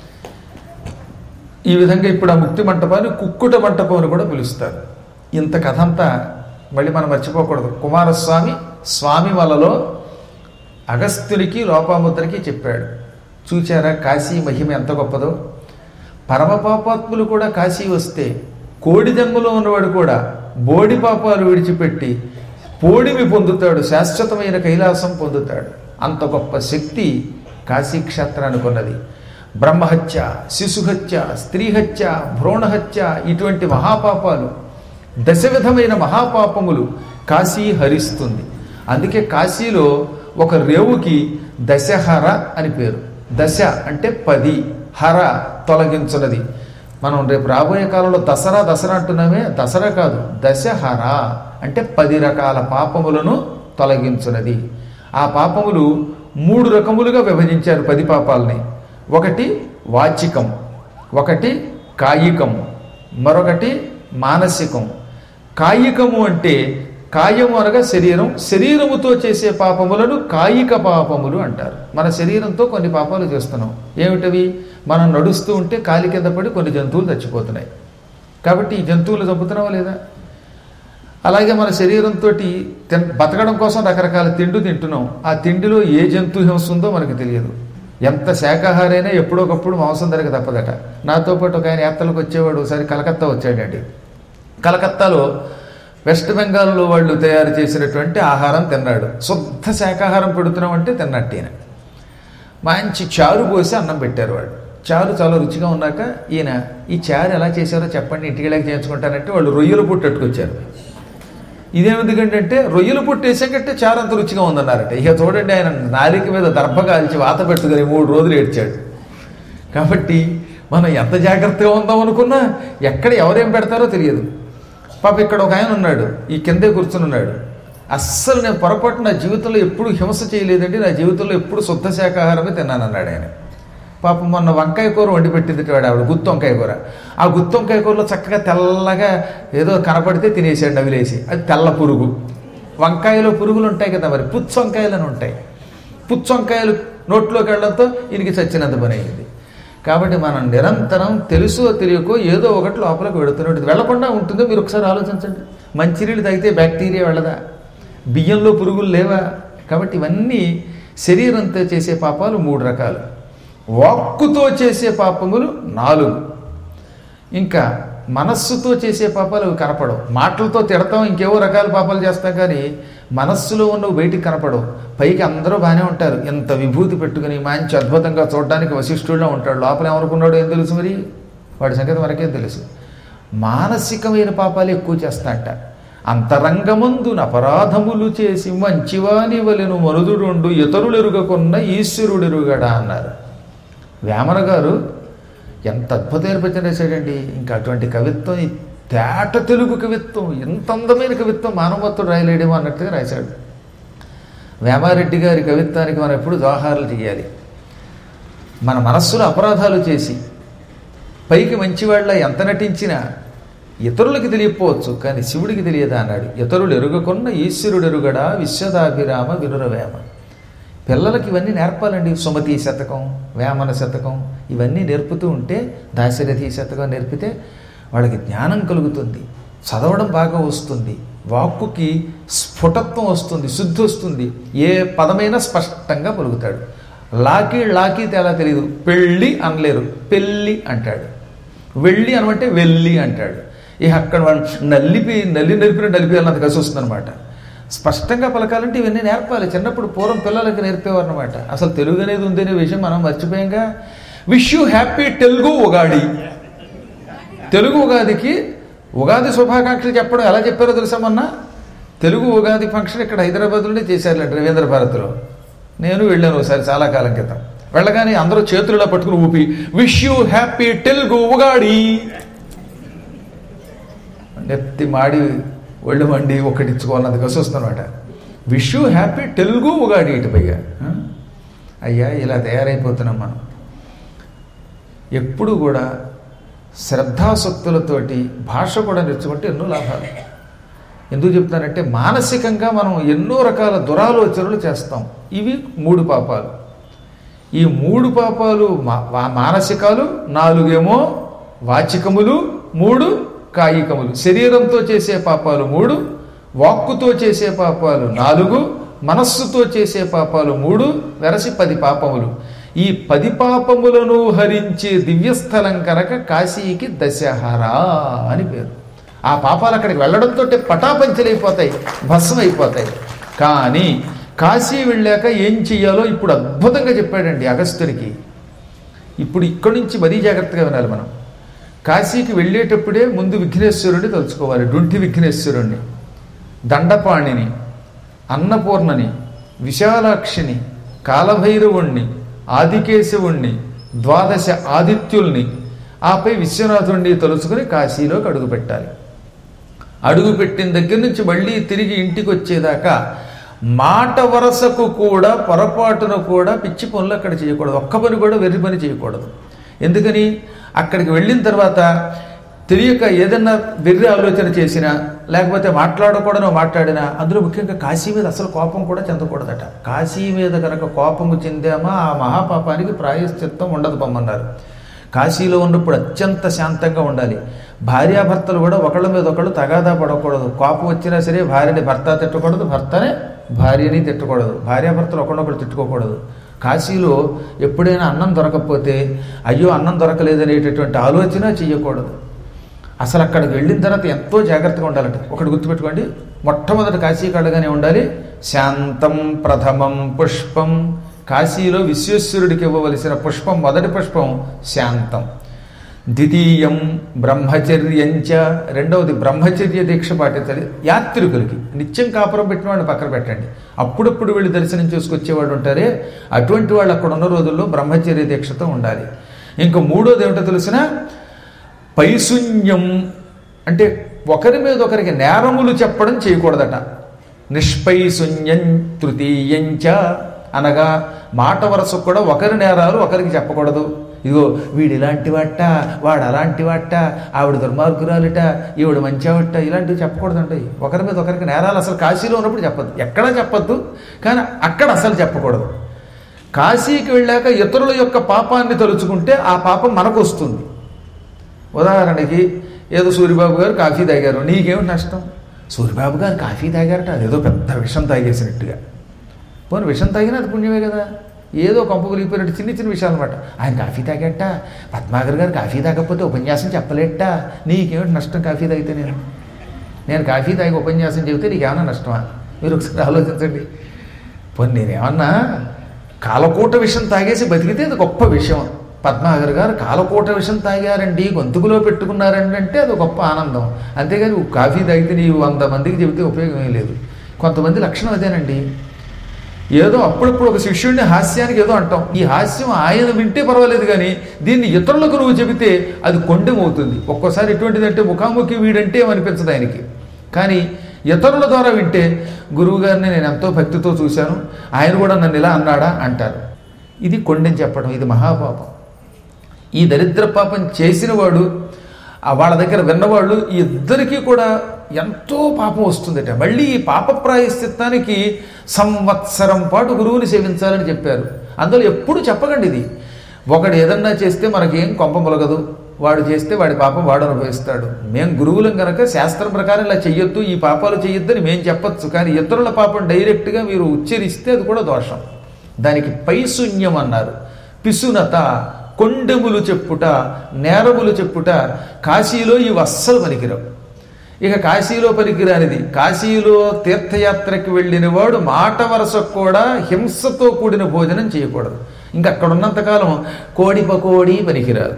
ఈ విధంగా ఇప్పుడు ఆ ముక్తి మంటపాన్ని కుక్కుట మంటపం అని కూడా పిలుస్తారు ఇంత కథ అంతా మళ్ళీ మనం మర్చిపోకూడదు కుమారస్వామి స్వామి వలలో అగస్త్యునికి లోపాముద్రకి చెప్పాడు చూచారా కాశీ మహిమ ఎంత గొప్పదో పరమ పాపాత్ములు కూడా కాశీ వస్తే కోడి జన్మలో ఉన్నవాడు కూడా బోడి పాపాలు విడిచిపెట్టి పోడిమి పొందుతాడు శాశ్వతమైన కైలాసం పొందుతాడు అంత గొప్ప శక్తి కాశీ క్షేత్రానికి ఉన్నది బ్రహ్మహత్య శిశుహత్య స్త్రీహత్య భ్రూణహత్య ఇటువంటి మహాపాపాలు దశ విధమైన మహాపాపములు కాశీ హరిస్తుంది అందుకే కాశీలో ఒక రేవుకి దశహర అని పేరు దశ అంటే పది హర తొలగించున్నది మనం రేపు రాబోయే కాలంలో దసరా దసరా అంటున్నామే దసరా కాదు దశహర అంటే పది రకాల పాపములను తొలగించున్నది ఆ పాపములు మూడు రకములుగా విభజించారు పది పాపాలని ఒకటి వాచికం ఒకటి కాయికం మరొకటి మానసికం కాయికము అంటే కాయము అనగా శరీరం శరీరముతో చేసే పాపములను కాయిక పాపములు అంటారు మన శరీరంతో కొన్ని పాపాలు చేస్తున్నాం ఏమిటవి మనం నడుస్తూ ఉంటే కాలి కింద పడి కొన్ని జంతువులు చచ్చిపోతున్నాయి కాబట్టి ఈ జంతువులు చంపుతున్నావా లేదా అలాగే మన శరీరంతో తిన్ బతకడం కోసం రకరకాల తిండి తింటున్నాం ఆ తిండిలో ఏ జంతు హింస ఉందో మనకు తెలియదు ఎంత శాకాహారైనా ఎప్పుడోకప్పుడు మాంసం ధరక తప్పదట నాతో పాటు ఒక ఆయన యాత్రలకు వచ్చేవాడు ఒకసారి కలకత్తా వచ్చాడండి కలకత్తాలో వెస్ట్ బెంగాల్లో వాళ్ళు తయారు చేసినటువంటి ఆహారం తిన్నాడు శుద్ధ శాకాహారం పెడుతున్నామంటే తిన్నట్టేన మంచి చారు పోసి అన్నం పెట్టారు వాళ్ళు చారు చాలా రుచిగా ఉన్నాక ఈయన ఈ చారు ఎలా చేశారో చెప్పండి ఇంటికి వెళ్ళాక చేయించుకుంటానంటే వాళ్ళు రొయ్యల పుట్టు అట్టుకొచ్చారు ఇదేమిందుకంటే రొయ్యల పుట్టు వేసాకంటే చారు అంత రుచిగా ఉందన్నారట ఇక చూడండి ఆయన నాలిక మీద దర్భ కాల్చి వాత పెట్టుకుని మూడు రోజులు ఏడ్చాడు కాబట్టి మనం ఎంత జాగ్రత్తగా ఉందాం అనుకున్నా ఎక్కడ ఎవరేం పెడతారో తెలియదు పాప ఇక్కడ ఒక ఆయన ఉన్నాడు ఈ కిందే కూర్చుని ఉన్నాడు అస్సలు నేను పొరపాటు నా జీవితంలో ఎప్పుడు హింస చేయలేదండి నా జీవితంలో ఎప్పుడు శుద్ధ శాకాహారమే తిన్నాను అన్నాడు ఆయన పాపం మొన్న వంకాయ కూర వండి పెట్టింది వాడు ఆవిడ గుత్తి వంకాయ కూర ఆ గుత్తి వంకాయ కూరలో చక్కగా తెల్లగా ఏదో కనపడితే తినేసాడు నవిలేసి అది తెల్ల పురుగు వంకాయలో పురుగులు ఉంటాయి కదా మరి పుచ్చు వంకాయలని ఉంటాయి పుచ్చు వంకాయలు నోట్లోకి వెళ్ళడంతో ఈయనకి చచ్చినంత పని అయింది కాబట్టి మనం నిరంతరం తెలుసో తెలియకో ఏదో ఒకటి లోపలికి వెళుతూనే ఉంటుంది వెళ్లకుండా ఉంటుందో మీరు ఒకసారి ఆలోచించండి మంచినీళ్ళు తాగితే బ్యాక్టీరియా వెళ్ళదా బియ్యంలో పురుగులు లేవా కాబట్టి ఇవన్నీ శరీరంతో చేసే పాపాలు మూడు రకాలు వాక్కుతో చేసే పాపములు నాలుగు ఇంకా మనస్సుతో చేసే పాపాలు అవి కనపడవు మాటలతో తిడతాం ఇంకేవో రకాల పాపాలు చేస్తాం కానీ మనస్సులో ఉన్నవి బయటికి కనపడవు పైకి అందరూ బాగానే ఉంటారు ఎంత విభూతి పెట్టుకుని మంచి అద్భుతంగా చూడడానికి వశిష్ఠుల్లో ఉంటాడు లోపల ఏమనుకున్నాడో ఏం తెలుసు మరి వాడి సంగతి మనకేం తెలుసు మానసికమైన పాపాలు ఎక్కువ చేస్తాంట అంతరంగమందున అపరాధములు చేసి మంచివాని వలెను మరుదుడుండు ఇతరులు ఎరుగకున్న ఈశ్వరుడు ఎరుగడా అన్నారు వేమన గారు ఎంత అద్భుతమైన పద్యం రాశాడండి ఇంకా అటువంటి కవిత్వం ఈ తేట తెలుగు కవిత్వం ఎంత అందమైన కవిత్వం మానవత్తుడు రాయలేడేమో అన్నట్టుగా రాశాడు వేమారెడ్డి గారి కవిత్వానికి మనం ఎప్పుడు జోహారాలు చేయాలి మన మనస్సులో అపరాధాలు చేసి పైకి మంచివాళ్ళ ఎంత నటించినా ఇతరులకి తెలియకపోవచ్చు కానీ శివుడికి తెలియదా అన్నాడు ఇతరులు ఎరుగకున్న ఈశ్వరుడు ఎరుగడా విశ్వదాభిరామ వినురవేమ పిల్లలకి ఇవన్నీ నేర్పాలండి సుమతి శతకం వేమన శతకం ఇవన్నీ నేర్పుతూ ఉంటే దాశరథి శతకం నేర్పితే వాళ్ళకి జ్ఞానం కలుగుతుంది చదవడం బాగా వస్తుంది వాక్కుకి స్ఫుటత్వం వస్తుంది శుద్ధి వస్తుంది ఏ పదమైనా స్పష్టంగా పలుకుతాడు లాకి లాకి తేలా తెలియదు పెళ్ళి అనలేరు పెళ్ళి అంటాడు వెళ్ళి అనమంటే వెళ్ళి అంటాడు ఇక అక్కడ వాడు నల్లిపి నల్లి నలిపిన నలిపి అన్నంత కలిసి వస్తుందన్నమాట స్పష్టంగా పలకాలంటే ఇవన్నీ నేర్పాలి చిన్నప్పుడు పూర్వం పిల్లలకి నేర్పేవారు అనమాట అసలు తెలుగు అనేది ఉందనే విషయం మనం మర్చిపోయాంగా wish you happy Telugu Ugadi Telugu ఉగాదికి ఉగాది శుభాకాంక్షలు చెప్పడం ఎలా చెప్పారో తెలుసా మొన్న తెలుగు ఉగాది ఫంక్షన్ ఇక్కడ హైదరాబాద్లోనే చేశారు రవీంద్ర భారతిలో నేను వెళ్ళాను ఒకసారి చాలా కాలం క్రితం వెళ్ళగానే అందరూ చేతుల్లో పట్టుకుని ఊపి wish you happy Telugu Ugadi నెత్తి మాడి ఒళ్ళు మండి ఒకటిచ్చుకోవాలన్నది కలిసి వస్తుందన్నమాట wish you happy Telugu Ugadi ఇటు పైగా ఆ? అయ్యా ఇలా తయారైపోతున్నాం మనం ఎప్పుడు కూడా శ్రద్ధాసక్తులతోటి భాష కూడా నేర్చుకుంటే ఎన్నో లాభాలు ఎందుకు చెప్తానంటే మానసికంగా మనం ఎన్నో రకాల దురాలోచనలు చేస్తాం ఇవి మూడు పాపాలు ఈ మూడు పాపాలు మా- వా- మానసికాలు నాలుగేమో వాచికములు మూడు కాయికములు శరీరంతో చేసే పాపాలు మూడు వాక్కుతో చేసే పాపాలు నాలుగు మనస్సుతో చేసే పాపాలు మూడు వెరసి పది పాపములు ఈ పది పాపములను హరించే దివ్యస్థలం కనుక కాశీకి దశహరా అని పేరు ఆ పాపాలు అక్కడికి వెళ్ళడంతో పటాపంచలైపోతాయి భస్మం అయిపోతాయి కానీ కాశీ వెళ్ళాక ఏం చెయ్యాలో ఇప్పుడు అద్భుతంగా చెప్పాడండి అగస్త్యునికి ఇప్పుడు ఇక్కడి నుంచి మరీ జాగ్రత్తగా వినాలి మనం కాశీకి వెళ్ళేటప్పుడే ముందు విఘ్నేశ్వరుడిని తలుచుకోవాలి డుంటి విఘ్నేశ్వరుణ్ణి దండపాణిని అన్నపూర్ణని విశాలాక్షిని కాలభైరవుణ్ణి ఆదికేశవుణ్ణి ద్వాదశ ఆదిత్యుల్ని ఆపై విశ్వనాథుణ్ణి తలుచుకుని కాశీలోకి అడుగు పెట్టాలి అడుగు పెట్టిన దగ్గర నుంచి మళ్ళీ తిరిగి ఇంటికి వచ్చేదాకా మాట వరసకు కూడా పొరపాటున కూడా పిచ్చి పనులు అక్కడ చేయకూడదు ఒక్క పని కూడా వెర్రి పని చేయకూడదు ఎందుకని అక్కడికి వెళ్ళిన తర్వాత తెలియక ఏదన్నా వెర్రి ఆలోచన చేసినా లేకపోతే మాట్లాడకూడనో మాట్లాడినా అందులో ముఖ్యంగా కాశీ మీద అసలు కోపం కూడా చెందకూడదట కాశీ మీద కనుక కోపము చెందామా ఆ మహాపాపానికి ప్రాయశ్చిత్తం ఉండదు పొమ్మన్నారు కాశీలో ఉన్నప్పుడు అత్యంత శాంతంగా ఉండాలి భార్యాభర్తలు కూడా ఒకళ్ళ మీద ఒకళ్ళు తగాదా పడకూడదు కోపం వచ్చినా సరే భార్యని భర్త తిట్టకూడదు భర్తనే భార్యని తిట్టకూడదు భార్యాభర్తలు ఒకళ్ళొకళ్ళు తిట్టుకోకూడదు కాశీలో ఎప్పుడైనా అన్నం దొరకకపోతే అయ్యో అన్నం దొరకలేదనేటటువంటి ఆలోచన చెయ్యకూడదు అసలు అక్కడికి వెళ్ళిన తర్వాత ఎంతో జాగ్రత్తగా ఉండాలంట ఒకటి గుర్తుపెట్టుకోండి మొట్టమొదటి కాశీ కడగానే ఉండాలి శాంతం ప్రథమం పుష్పం కాశీలో విశ్వేశ్వరుడికి ఇవ్వవలసిన పుష్పం మొదటి పుష్పం శాంతం ద్వితీయం బ్రహ్మచర్యంచ రెండవది బ్రహ్మచర్య దీక్ష పాటించాలి యాత్రికులకి నిత్యం కాపురం పెట్టిన వాళ్ళని పక్కన పెట్టండి అప్పుడప్పుడు వెళ్ళి దర్శనం చేసుకొచ్చేవాడు ఉంటారే అటువంటి వాళ్ళు అక్కడ ఉన్న రోజుల్లో బ్రహ్మచర్య దీక్షతో ఉండాలి ఇంకా మూడోది ఏమిటో తెలిసిన పైశూన్యం అంటే ఒకరి మీద ఒకరికి నేరములు చెప్పడం చేయకూడదట నిష్పైశూన్యం తృతీయంచ అనగా మాట వరసకు కూడా ఒకరి నేరాలు ఒకరికి చెప్పకూడదు ఇదిగో వీడు ఇలాంటి వాట వాడు అలాంటి వాట ఆవిడ దుర్మార్గురాలిట ఈవిడ మంచివాట ఇలాంటివి చెప్పకూడదండి ఒకరి మీద ఒకరికి నేరాలు అసలు కాశీలో ఉన్నప్పుడు చెప్పద్దు ఎక్కడా చెప్పద్దు కానీ అక్కడ అసలు చెప్పకూడదు కాశీకి వెళ్ళాక ఇతరుల యొక్క పాపాన్ని తలుచుకుంటే ఆ పాపం మనకు వస్తుంది ఉదాహరణకి ఏదో సూర్యబాబు గారు కాఫీ తాగారు నీకేమిటి నష్టం సూర్యబాబు గారు కాఫీ తాగారట అదేదో పెద్ద విషం తాగేసినట్టుగా పోనీ విషం తాగినా అది పుణ్యమే కదా ఏదో కొంప కలిగిపోయినట్టు చిన్న చిన్న విషయాలు అనమాట ఆయన కాఫీ తాగట్ట పద్మాగర్ గారు కాఫీ తాగకపోతే ఉపన్యాసం చెప్పలేట నీకేమిటి నష్టం కాఫీ తాగితే నేను నేను కాఫీ తాగి ఉపన్యాసం చెబితే నీకేమన్నా నష్టమా మీరు ఒకసారి ఆలోచించండి పోనీ నేనేమన్నా కాలకూట విషం తాగేసి బతికితే అది గొప్ప విషయం పద్మాగర్ గారు కాలకూట విషం తాగారండి గొంతుకులో పెట్టుకున్నారండి అంటే అది గొప్ప ఆనందం అంతేగాని కాఫీ తాగితే నీవు వంద మందికి చెబితే ఉపయోగం ఏం లేదు కొంతమంది లక్షణం అదేనండి ఏదో అప్పుడప్పుడు ఒక శిష్యుడిని హాస్యానికి ఏదో అంటాం ఈ హాస్యం ఆయన వింటే పర్వాలేదు కానీ దీన్ని ఇతరులకు నువ్వు చెబితే అది కొండెమవుతుంది ఒక్కోసారి ఎటువంటిదంటే ముఖాముఖి వీడంటే ఏమనిపించదు ఆయనకి కానీ ఇతరుల ద్వారా వింటే గురువు గారిని నేను ఎంతో భక్తితో చూశాను ఆయన కూడా నన్ను ఇలా అన్నాడా అంటారు ఇది కొండెని చెప్పడం ఇది మహాపాపం ఈ దరిద్ర పాపం చేసిన వాడు ఆ వాళ్ళ దగ్గర విన్నవాళ్ళు ఈ ఇద్దరికీ కూడా ఎంతో పాపం వస్తుందట మళ్ళీ ఈ పాప ప్రాయశ్చిత్తానికి సంవత్సరం పాటు గురువుని సేవించాలని చెప్పారు అందులో ఎప్పుడు చెప్పకండి ఇది ఒకడు ఏదన్నా చేస్తే మనకేం కొంప మొలగదు వాడు చేస్తే వాడి పాపం వాడు అనుభవిస్తాడు మేము గురువులం కనుక శాస్త్రం ప్రకారం ఇలా చెయ్యొద్దు ఈ పాపాలు చెయ్యొద్దని మేము చెప్పొచ్చు కానీ ఇతరుల పాపం డైరెక్ట్గా మీరు ఉచ్చరిస్తే అది కూడా దోషం దానికి పైశూన్యం అన్నారు పిసునత కొండెములు చెప్పుట నేరములు చెప్పుట కాశీలో ఇవి అస్సలు పనికిరావు ఇక కాశీలో పనికిరానిది కాశీలో తీర్థయాత్రకి వెళ్ళిన వాడు మాట వరసకు కూడా హింసతో కూడిన భోజనం చేయకూడదు ఇంకా అక్కడ ఉన్నంతకాలం కోడి పకోడి పనికిరాదు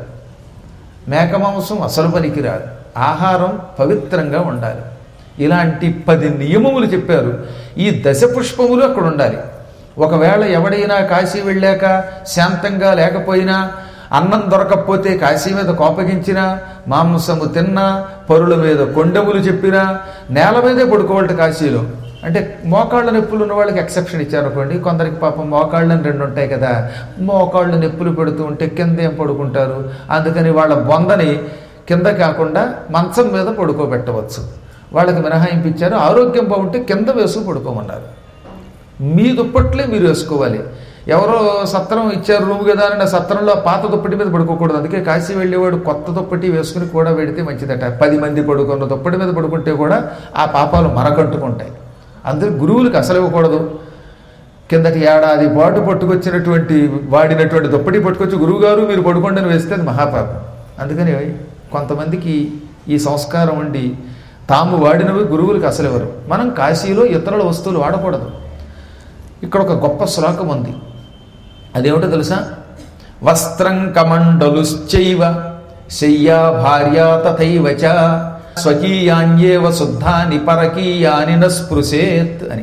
మేక మాంసం అసలు పనికిరాదు ఆహారం పవిత్రంగా ఉండాలి ఇలాంటి పది నియమములు చెప్పారు ఈ దశ పుష్పములు అక్కడ ఉండాలి ఒకవేళ ఎవడైనా కాశీ వెళ్ళాక శాంతంగా లేకపోయినా అన్నం దొరకకపోతే కాశీ మీద కోపగించినా మాంసము తిన్నా పరుల మీద కొండములు చెప్పినా నేల మీదే పడుకోవాలట కాశీలో అంటే మోకాళ్ళ నొప్పులు ఉన్న వాళ్ళకి ఎక్సెప్షన్ ఇచ్చారనుకోండి కొందరికి పాపం మోకాళ్ళని రెండు ఉంటాయి కదా మోకాళ్ళు నొప్పులు పెడుతూ ఉంటే కింద ఏం పడుకుంటారు అందుకని వాళ్ళ బొందని కింద కాకుండా మంచం మీద పడుకోబెట్టవచ్చు వాళ్ళకి మినహాయింపు ఇచ్చారు ఆరోగ్యం బాగుంటే కింద వేసుకు పడుకోమన్నారు మీ దుప్పట్లే మీరు వేసుకోవాలి ఎవరో సత్రం ఇచ్చారు రూమ్ కదా అని ఆ సత్రంలో పాత దుప్పటి మీద పడుకోకూడదు అందుకే కాశీ వెళ్ళేవాడు కొత్త దుప్పటి వేసుకుని కూడా పెడితే మంచిదట పది మంది పడుకున్న దుప్పటి మీద పడుకుంటే కూడా ఆ పాపాలు మనకంటుకుంటాయి అందుకే గురువులకు అసలు ఇవ్వకూడదు కిందటి ఏడాది పాటు పట్టుకొచ్చినటువంటి వాడినటువంటి దుప్పటి పట్టుకొచ్చి గురువుగారు మీరు పడుకోండి అని వేస్తే అది మహాపాపం అందుకని కొంతమందికి ఈ సంస్కారం ఉండి తాము వాడినవి గురువులకు అసలు ఇవ్వరు మనం కాశీలో ఇతరుల వస్తువులు వాడకూడదు ఇక్కడ ఒక గొప్ప శ్లోకం ఉంది అదేమిటో తెలుసా వస్త్రం కమండలుశ్చైవ శయ్యా భార్యా తథైవ చ స్వకీయాన్యేవ శుద్ధాని పరకీయాని న స్పృశేత్ అని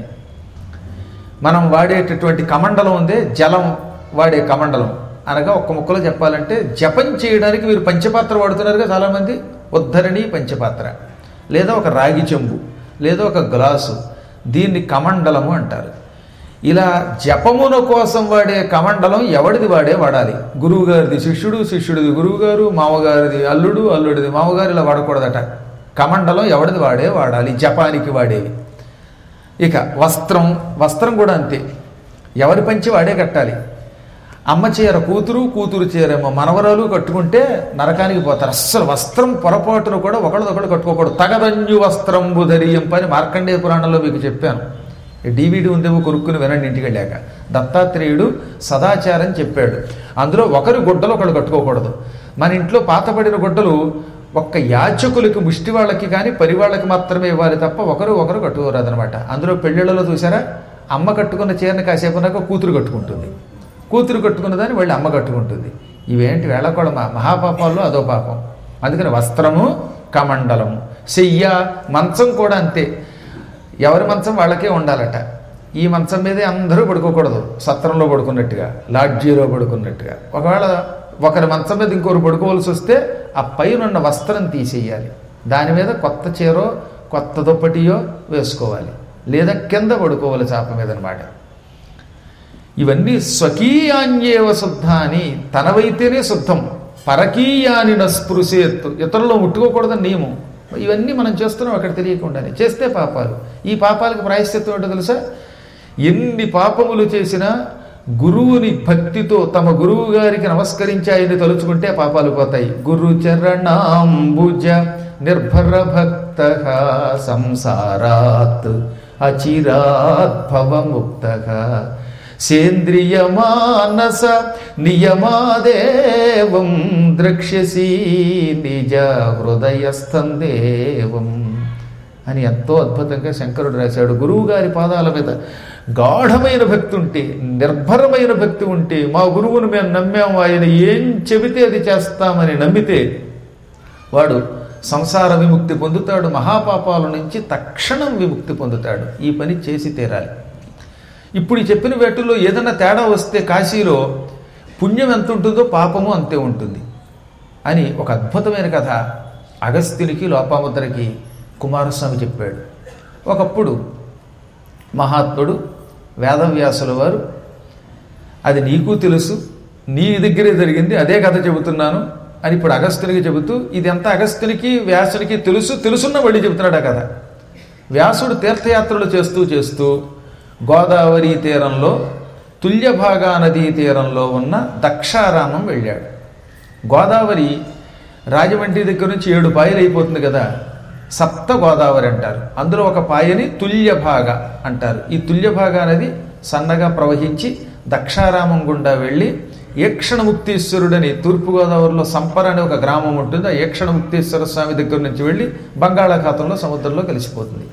మనం వాడేటటువంటి కమండలం ఉందే జలం వాడే కమండలం అనగా ఒక్క ముక్కలో చెప్పాలంటే జపం చేయడానికి మీరు పంచపాత్ర వాడుతున్నారుగా చాలామంది ఉద్ధరణి పంచపాత్ర లేదా ఒక రాగి చెంబు లేదా ఒక గ్లాసు దీన్ని కమండలము అంటారు ఇలా జపమున కోసం వాడే కమండలం ఎవడిది వాడే వాడాలి గురువుగారిది శిష్యుడు శిష్యుడిది గురువుగారు మామగారిది అల్లుడు అల్లుడిది మామగారు ఇలా వాడకూడదట కమండలం ఎవడిది వాడే వాడాలి జపానికి వాడేవి ఇక వస్త్రం వస్త్రం కూడా అంతే ఎవరి పంచి వాడే కట్టాలి అమ్మ చీర కూతురు కూతురు చీరేమో మనవరాలు కట్టుకుంటే నరకానికి పోతారు అస్సలు వస్త్రం పొరపాటును కూడా ఒకళ్ళదొకళ్ళు కట్టుకోకూడదు తగదంజు వస్త్రం బుధరియం పని మార్కండేయ పురాణంలో మీకు చెప్పాను డివిడి ఉందేమో కొనుక్కుని వినండి ఇంటికి వెళ్ళాక దత్తాత్రేయుడు సదాచారం చెప్పాడు అందులో ఒకరి గుడ్డలు ఒకళ్ళు కట్టుకోకూడదు మన ఇంట్లో పాతపడిన గుడ్డలు ఒక్క యాచకులకి ముష్టి వాళ్ళకి కానీ పరి వాళ్ళకి మాత్రమే ఇవ్వాలి తప్ప ఒకరు ఒకరు కట్టుకోరాదనమాట అందులో పెళ్ళిళ్ళలో చూసారా అమ్మ కట్టుకున్న చీరని కాసేపు ఉన్నాక కూతురు కట్టుకుంటుంది కూతురు కట్టుకున్న దాన్ని వాళ్ళు అమ్మ కట్టుకుంటుంది ఇవేంటి వేళకోళమా మహాపాపాల్లో అదో పాపం అందుకని వస్త్రము కమండలము శయ్య మంచం కూడా అంతే ఎవరి మంచం వాళ్ళకే ఉండాలట ఈ మంచం మీదే అందరూ పడుకోకూడదు సత్రంలో పడుకున్నట్టుగా లాడ్జీలో పడుకున్నట్టుగా ఒకవేళ ఒకరి మంచం మీద ఇంకొకరు పడుకోవాల్సి వస్తే ఆ పైన ఉన్న వస్త్రం తీసేయాలి దాని మీద కొత్త చీరో కొత్త దుప్పటియో వేసుకోవాలి లేదా కింద పడుకోవాలి చాప మీద అనమాట ఇవన్నీ స్వకీయాన్యేవ శుద్ధ అని తనవైతేనే శుద్ధం పరకీయాని నస్పృశేత్ ఇతరులు ముట్టుకోకూడదని నియమం ఇవన్నీ మనం చేస్తున్నాం అక్కడ తెలియకుండానే చేస్తే పాపాలు ఈ పాపాలకు ప్రాయశ్చిత్తం ఏంటో తెలుసా ఎన్ని పాపములు చేసినా గురువుని భక్తితో తమ గురువు గారికి నమస్కరించి ఆయన్ని తలుచుకుంటే పాపాలు పోతాయి గురు చరణాంబుజ నిర్భర భక్త సంసారాత్ అచిరాత్ భవముక్త సేంద్రియ మానస నియమాదేవం ద్రక్ష్యసి నిజ హృదయస్థం దేవం అని ఎంతో అద్భుతంగా శంకరుడు రాశాడు గురువు గారి పాదాల మీద గాఢమైన భక్తి ఉంటే నిర్భరమైన భక్తి ఉంటే మా గురువును మేము నమ్మాము ఆయన ఏం చెబితే అది చేస్తామని నమ్మితే వాడు సంసార విముక్తి పొందుతాడు మహాపాపాల నుంచి తక్షణం విముక్తి పొందుతాడు ఈ పని చేసి తీరాలి ఇప్పుడు ఈ చెప్పిన వేటుల్లో ఏదైనా తేడా వస్తే కాశీలో పుణ్యం ఎంత ఉంటుందో పాపము అంతే ఉంటుంది అని ఒక అద్భుతమైన కథ అగస్త్యునికి లోపాముద్రకి కుమారస్వామి చెప్పాడు ఒకప్పుడు మహాత్ముడు వేదవ్యాసుల వారు అది నీకు తెలుసు నీ దగ్గరే జరిగింది అదే కథ చెబుతున్నాను అని ఇప్పుడు అగస్త్యునికి చెబుతూ ఇది ఎంత అగస్త్యునికి వ్యాసునికి తెలుసు తెలుసున్న మళ్ళీ చెబుతున్నాడు ఆ కథ వ్యాసుడు తీర్థయాత్రలు చేస్తూ చేస్తూ గోదావరి తీరంలో తుల్యభాగా నదీ తీరంలో ఉన్న దక్షారామం వెళ్ళాడు గోదావరి రాజమండ్రి దగ్గర నుంచి ఏడు పాయలు అయిపోతుంది కదా సప్త గోదావరి అంటారు అందులో ఒక పాయని తుల్యభాగ అంటారు ఈ తుల్యభాగ అనేది సన్నగా ప్రవహించి దక్షారామం గుండా వెళ్ళి ఏక్షణముక్తీశ్వరుడని తూర్పుగోదావరిలో సంపర అనే ఒక గ్రామం ఉంటుంది ఆ ఏక్షణముక్తీశ్వర స్వామి దగ్గర నుంచి వెళ్ళి బంగాళాఖాతంలో సముద్రంలో కలిసిపోతుంది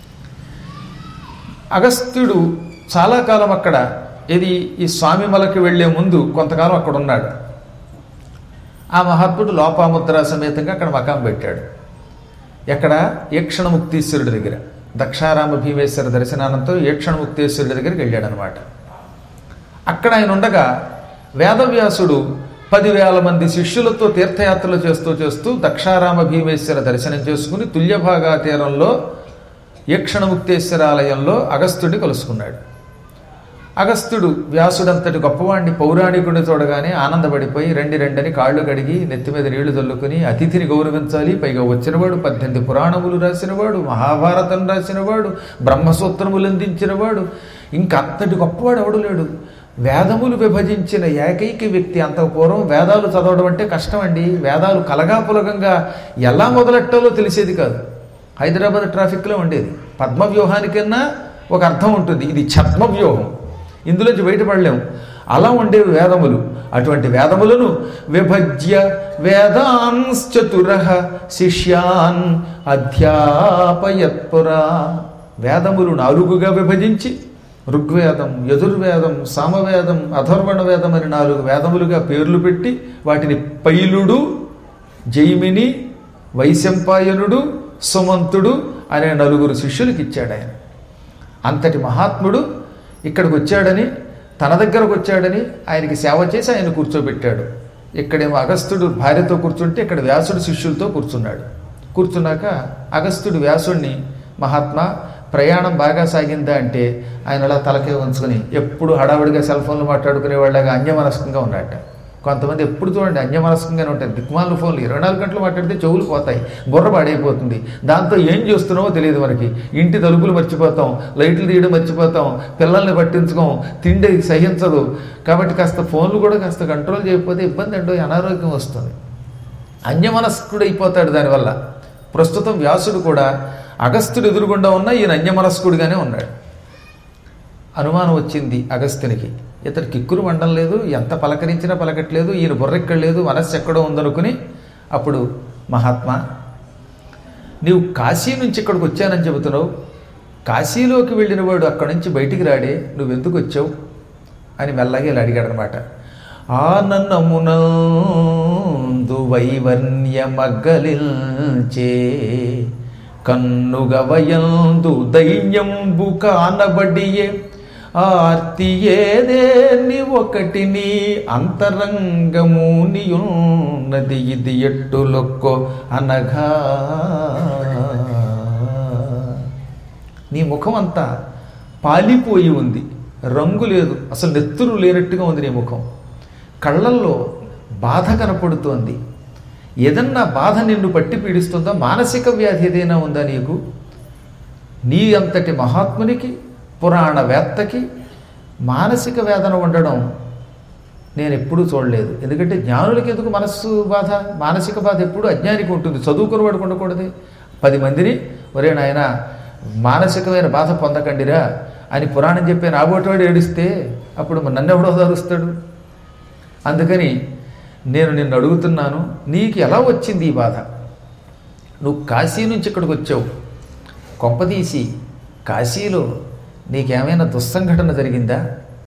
అగస్త్యుడు చాలా కాలం అక్కడ ఇది ఈ స్వామిమలకి వెళ్లే ముందు కొంతకాలం అక్కడ ఉన్నాడు ఆ మహాత్ముడు లోపాముద్ర సమేతంగా అక్కడ మకాం పెట్టాడు ఎక్కడ ఏక్షణముక్తీశ్వరుడి దగ్గర దక్షారామ భీమేశ్వర దర్శనానంతో ఏక్షణముక్తేశ్వరుడి దగ్గరికి వెళ్ళాడనమాట అక్కడ ఆయన ఉండగా వేదవ్యాసుడు పదివేల మంది శిష్యులతో తీర్థయాత్రలు చేస్తూ చేస్తూ దక్షారామ భీమేశ్వర దర్శనం చేసుకుని తుల్యభాగా తీరంలో ఈక్షణముక్తేశ్వరాలయంలో అగస్త్యుడిని కలుసుకున్నాడు అగస్త్యుడు వ్యాసుడంతటి గొప్పవాణ్ణి పౌరాణికుడిని చూడగానే ఆనందపడిపోయి రెండి రెండని కాళ్ళు కడిగి నెత్తి మీద నీళ్లు చల్లుకుని అతిథిని గౌరవించాలి పైగా వచ్చినవాడు పద్దెనిమిది పురాణములు రాసినవాడు మహాభారతం రాసినవాడు బ్రహ్మసూత్రములు అందించినవాడు ఇంకంతటి గొప్పవాడు ఎవడు లేడు వేదములు విభజించిన ఏకైక వ్యక్తి అంత పూర్వం వేదాలు చదవడం అంటే కష్టం అండి వేదాలు కలగాపులగంగా ఎలా మొదలెట్టాలో తెలిసేది కాదు హైదరాబాద్ ట్రాఫిక్లో ఉండేది పద్మవ్యూహానికన్నా ఒక అర్థం ఉంటుంది ఇది ఛద్మవ్యూహం ఇందులోంచి బయటపడలేము అలా ఉండేవి వేదములు అటువంటి వేదములను విభజ్య వేదాంశ్చతుర శిష్యాన్ అధ్యాపయత్పురా వేదములు నాలుగుగా విభజించి ఋగ్వేదం యజుర్వేదం సామవేదం అథర్వణ వేదం అని నాలుగు వేదములుగా పేర్లు పెట్టి వాటిని పైలుడు జైమిని వైశంపాయనుడు సుమంతుడు అనే నలుగురు శిష్యులకి ఇచ్చాడు ఆయన అంతటి మహాత్ముడు ఇక్కడికి వచ్చాడని తన దగ్గరకు వచ్చాడని ఆయనకి సేవ చేసి ఆయన కూర్చోబెట్టాడు ఇక్కడేమో అగస్త్యుడు భార్యతో కూర్చుంటే ఇక్కడ వ్యాసుడు శిష్యులతో కూర్చున్నాడు కూర్చున్నాక అగస్త్యుడు వ్యాసుడిని మహాత్మా ప్రయాణం బాగా సాగిందా అంటే ఆయన అలా తలకే ఉంచుకొని ఎప్పుడు హడావుడిగా సెల్ ఫోన్లు మాట్లాడుకునే వాళ్ళగా అన్యమనస్కంగా ఉన్నట్ట కొంతమంది ఎప్పుడు చూడండి అన్యమనస్కంగానే ఉంటారు దిక్మాల ఫోన్లు ఇరవై నాలుగు గంటలు మాట్లాడితే చెవులు పోతాయి బుర్ర పాడైపోతుంది దాంతో ఏం చేస్తున్నావో తెలియదు మనకి ఇంటి తలుపులు మర్చిపోతాం లైట్లు తీయడం మర్చిపోతాం పిల్లల్ని పట్టించుకోం తిండి సహించదు కాబట్టి కాస్త ఫోన్లు కూడా కాస్త కంట్రోల్ చేయకపోతే ఇబ్బంది అంటో అనారోగ్యం వస్తుంది అన్యమనస్కుడు అయిపోతాడు దానివల్ల ప్రస్తుతం వ్యాసుడు కూడా అగస్త్యుడు ఎదురుగుండా ఉన్న ఈయన అన్యమనస్కుడిగానే ఉన్నాడు అనుమానం వచ్చింది అగస్త్యునికి ఇతడు కిక్కురు మండం లేదు ఎంత పలకరించినా పలకట్లేదు ఈయన బుర్రెక్కడ లేదు మనస్సు ఎక్కడో ఉందనుకుని అప్పుడు మహాత్మా నీవు కాశీ నుంచి ఇక్కడికి వచ్చానని చెబుతున్నావు కాశీలోకి వెళ్ళిన వాడు అక్కడి నుంచి బయటికి రాడే నువ్వెందుకు వచ్చావు అని మెల్లగా ఇలా అడిగాడు అనమాట ఆననమునందు వైవర్ణ్యమగ్గలిల్చే కన్నుగవయందు దైన్యంబు కానబడియే ఆర్తియేదేని ఒకటిని అంతరంగమునియున్నది ఇది ఎట్టులొక్కో అనగా నీ ముఖం అంతా పాలిపోయి ఉంది రంగు లేదు అసలు నెత్తురు లేనట్టుగా ఉంది నీ ముఖం కళ్ళల్లో బాధ కనపడుతోంది ఏదన్నా బాధ నిన్ను పట్టి పీడిస్తుందా మానసిక వ్యాధి ఏదైనా ఉందా నీకు నీ అంతటి మహాత్మునికి పురాణవేత్తకి మానసిక వేదన ఉండడం నేను ఎప్పుడూ చూడలేదు ఎందుకంటే జ్ఞానులకి ఎందుకు మనస్సు బాధ మానసిక బాధ ఎప్పుడు అజ్ఞానికి ఉంటుంది చదువుకుని వాడికి ఉండకూడదు పది మందిని ఒరే నాయన మానసికమైన బాధ పొందకండిరా అని పురాణం చెప్పే నాబోటివాడు ఏడిస్తే అప్పుడు నన్నెవడో దరుస్తాడు అందుకని నేను నిన్ను అడుగుతున్నాను నీకు ఎలా వచ్చింది ఈ బాధ నువ్వు కాశీ నుంచి ఇక్కడికి వచ్చావు కొంపదీసి కాశీలో నీకేమైనా దుస్సంఘటన జరిగిందా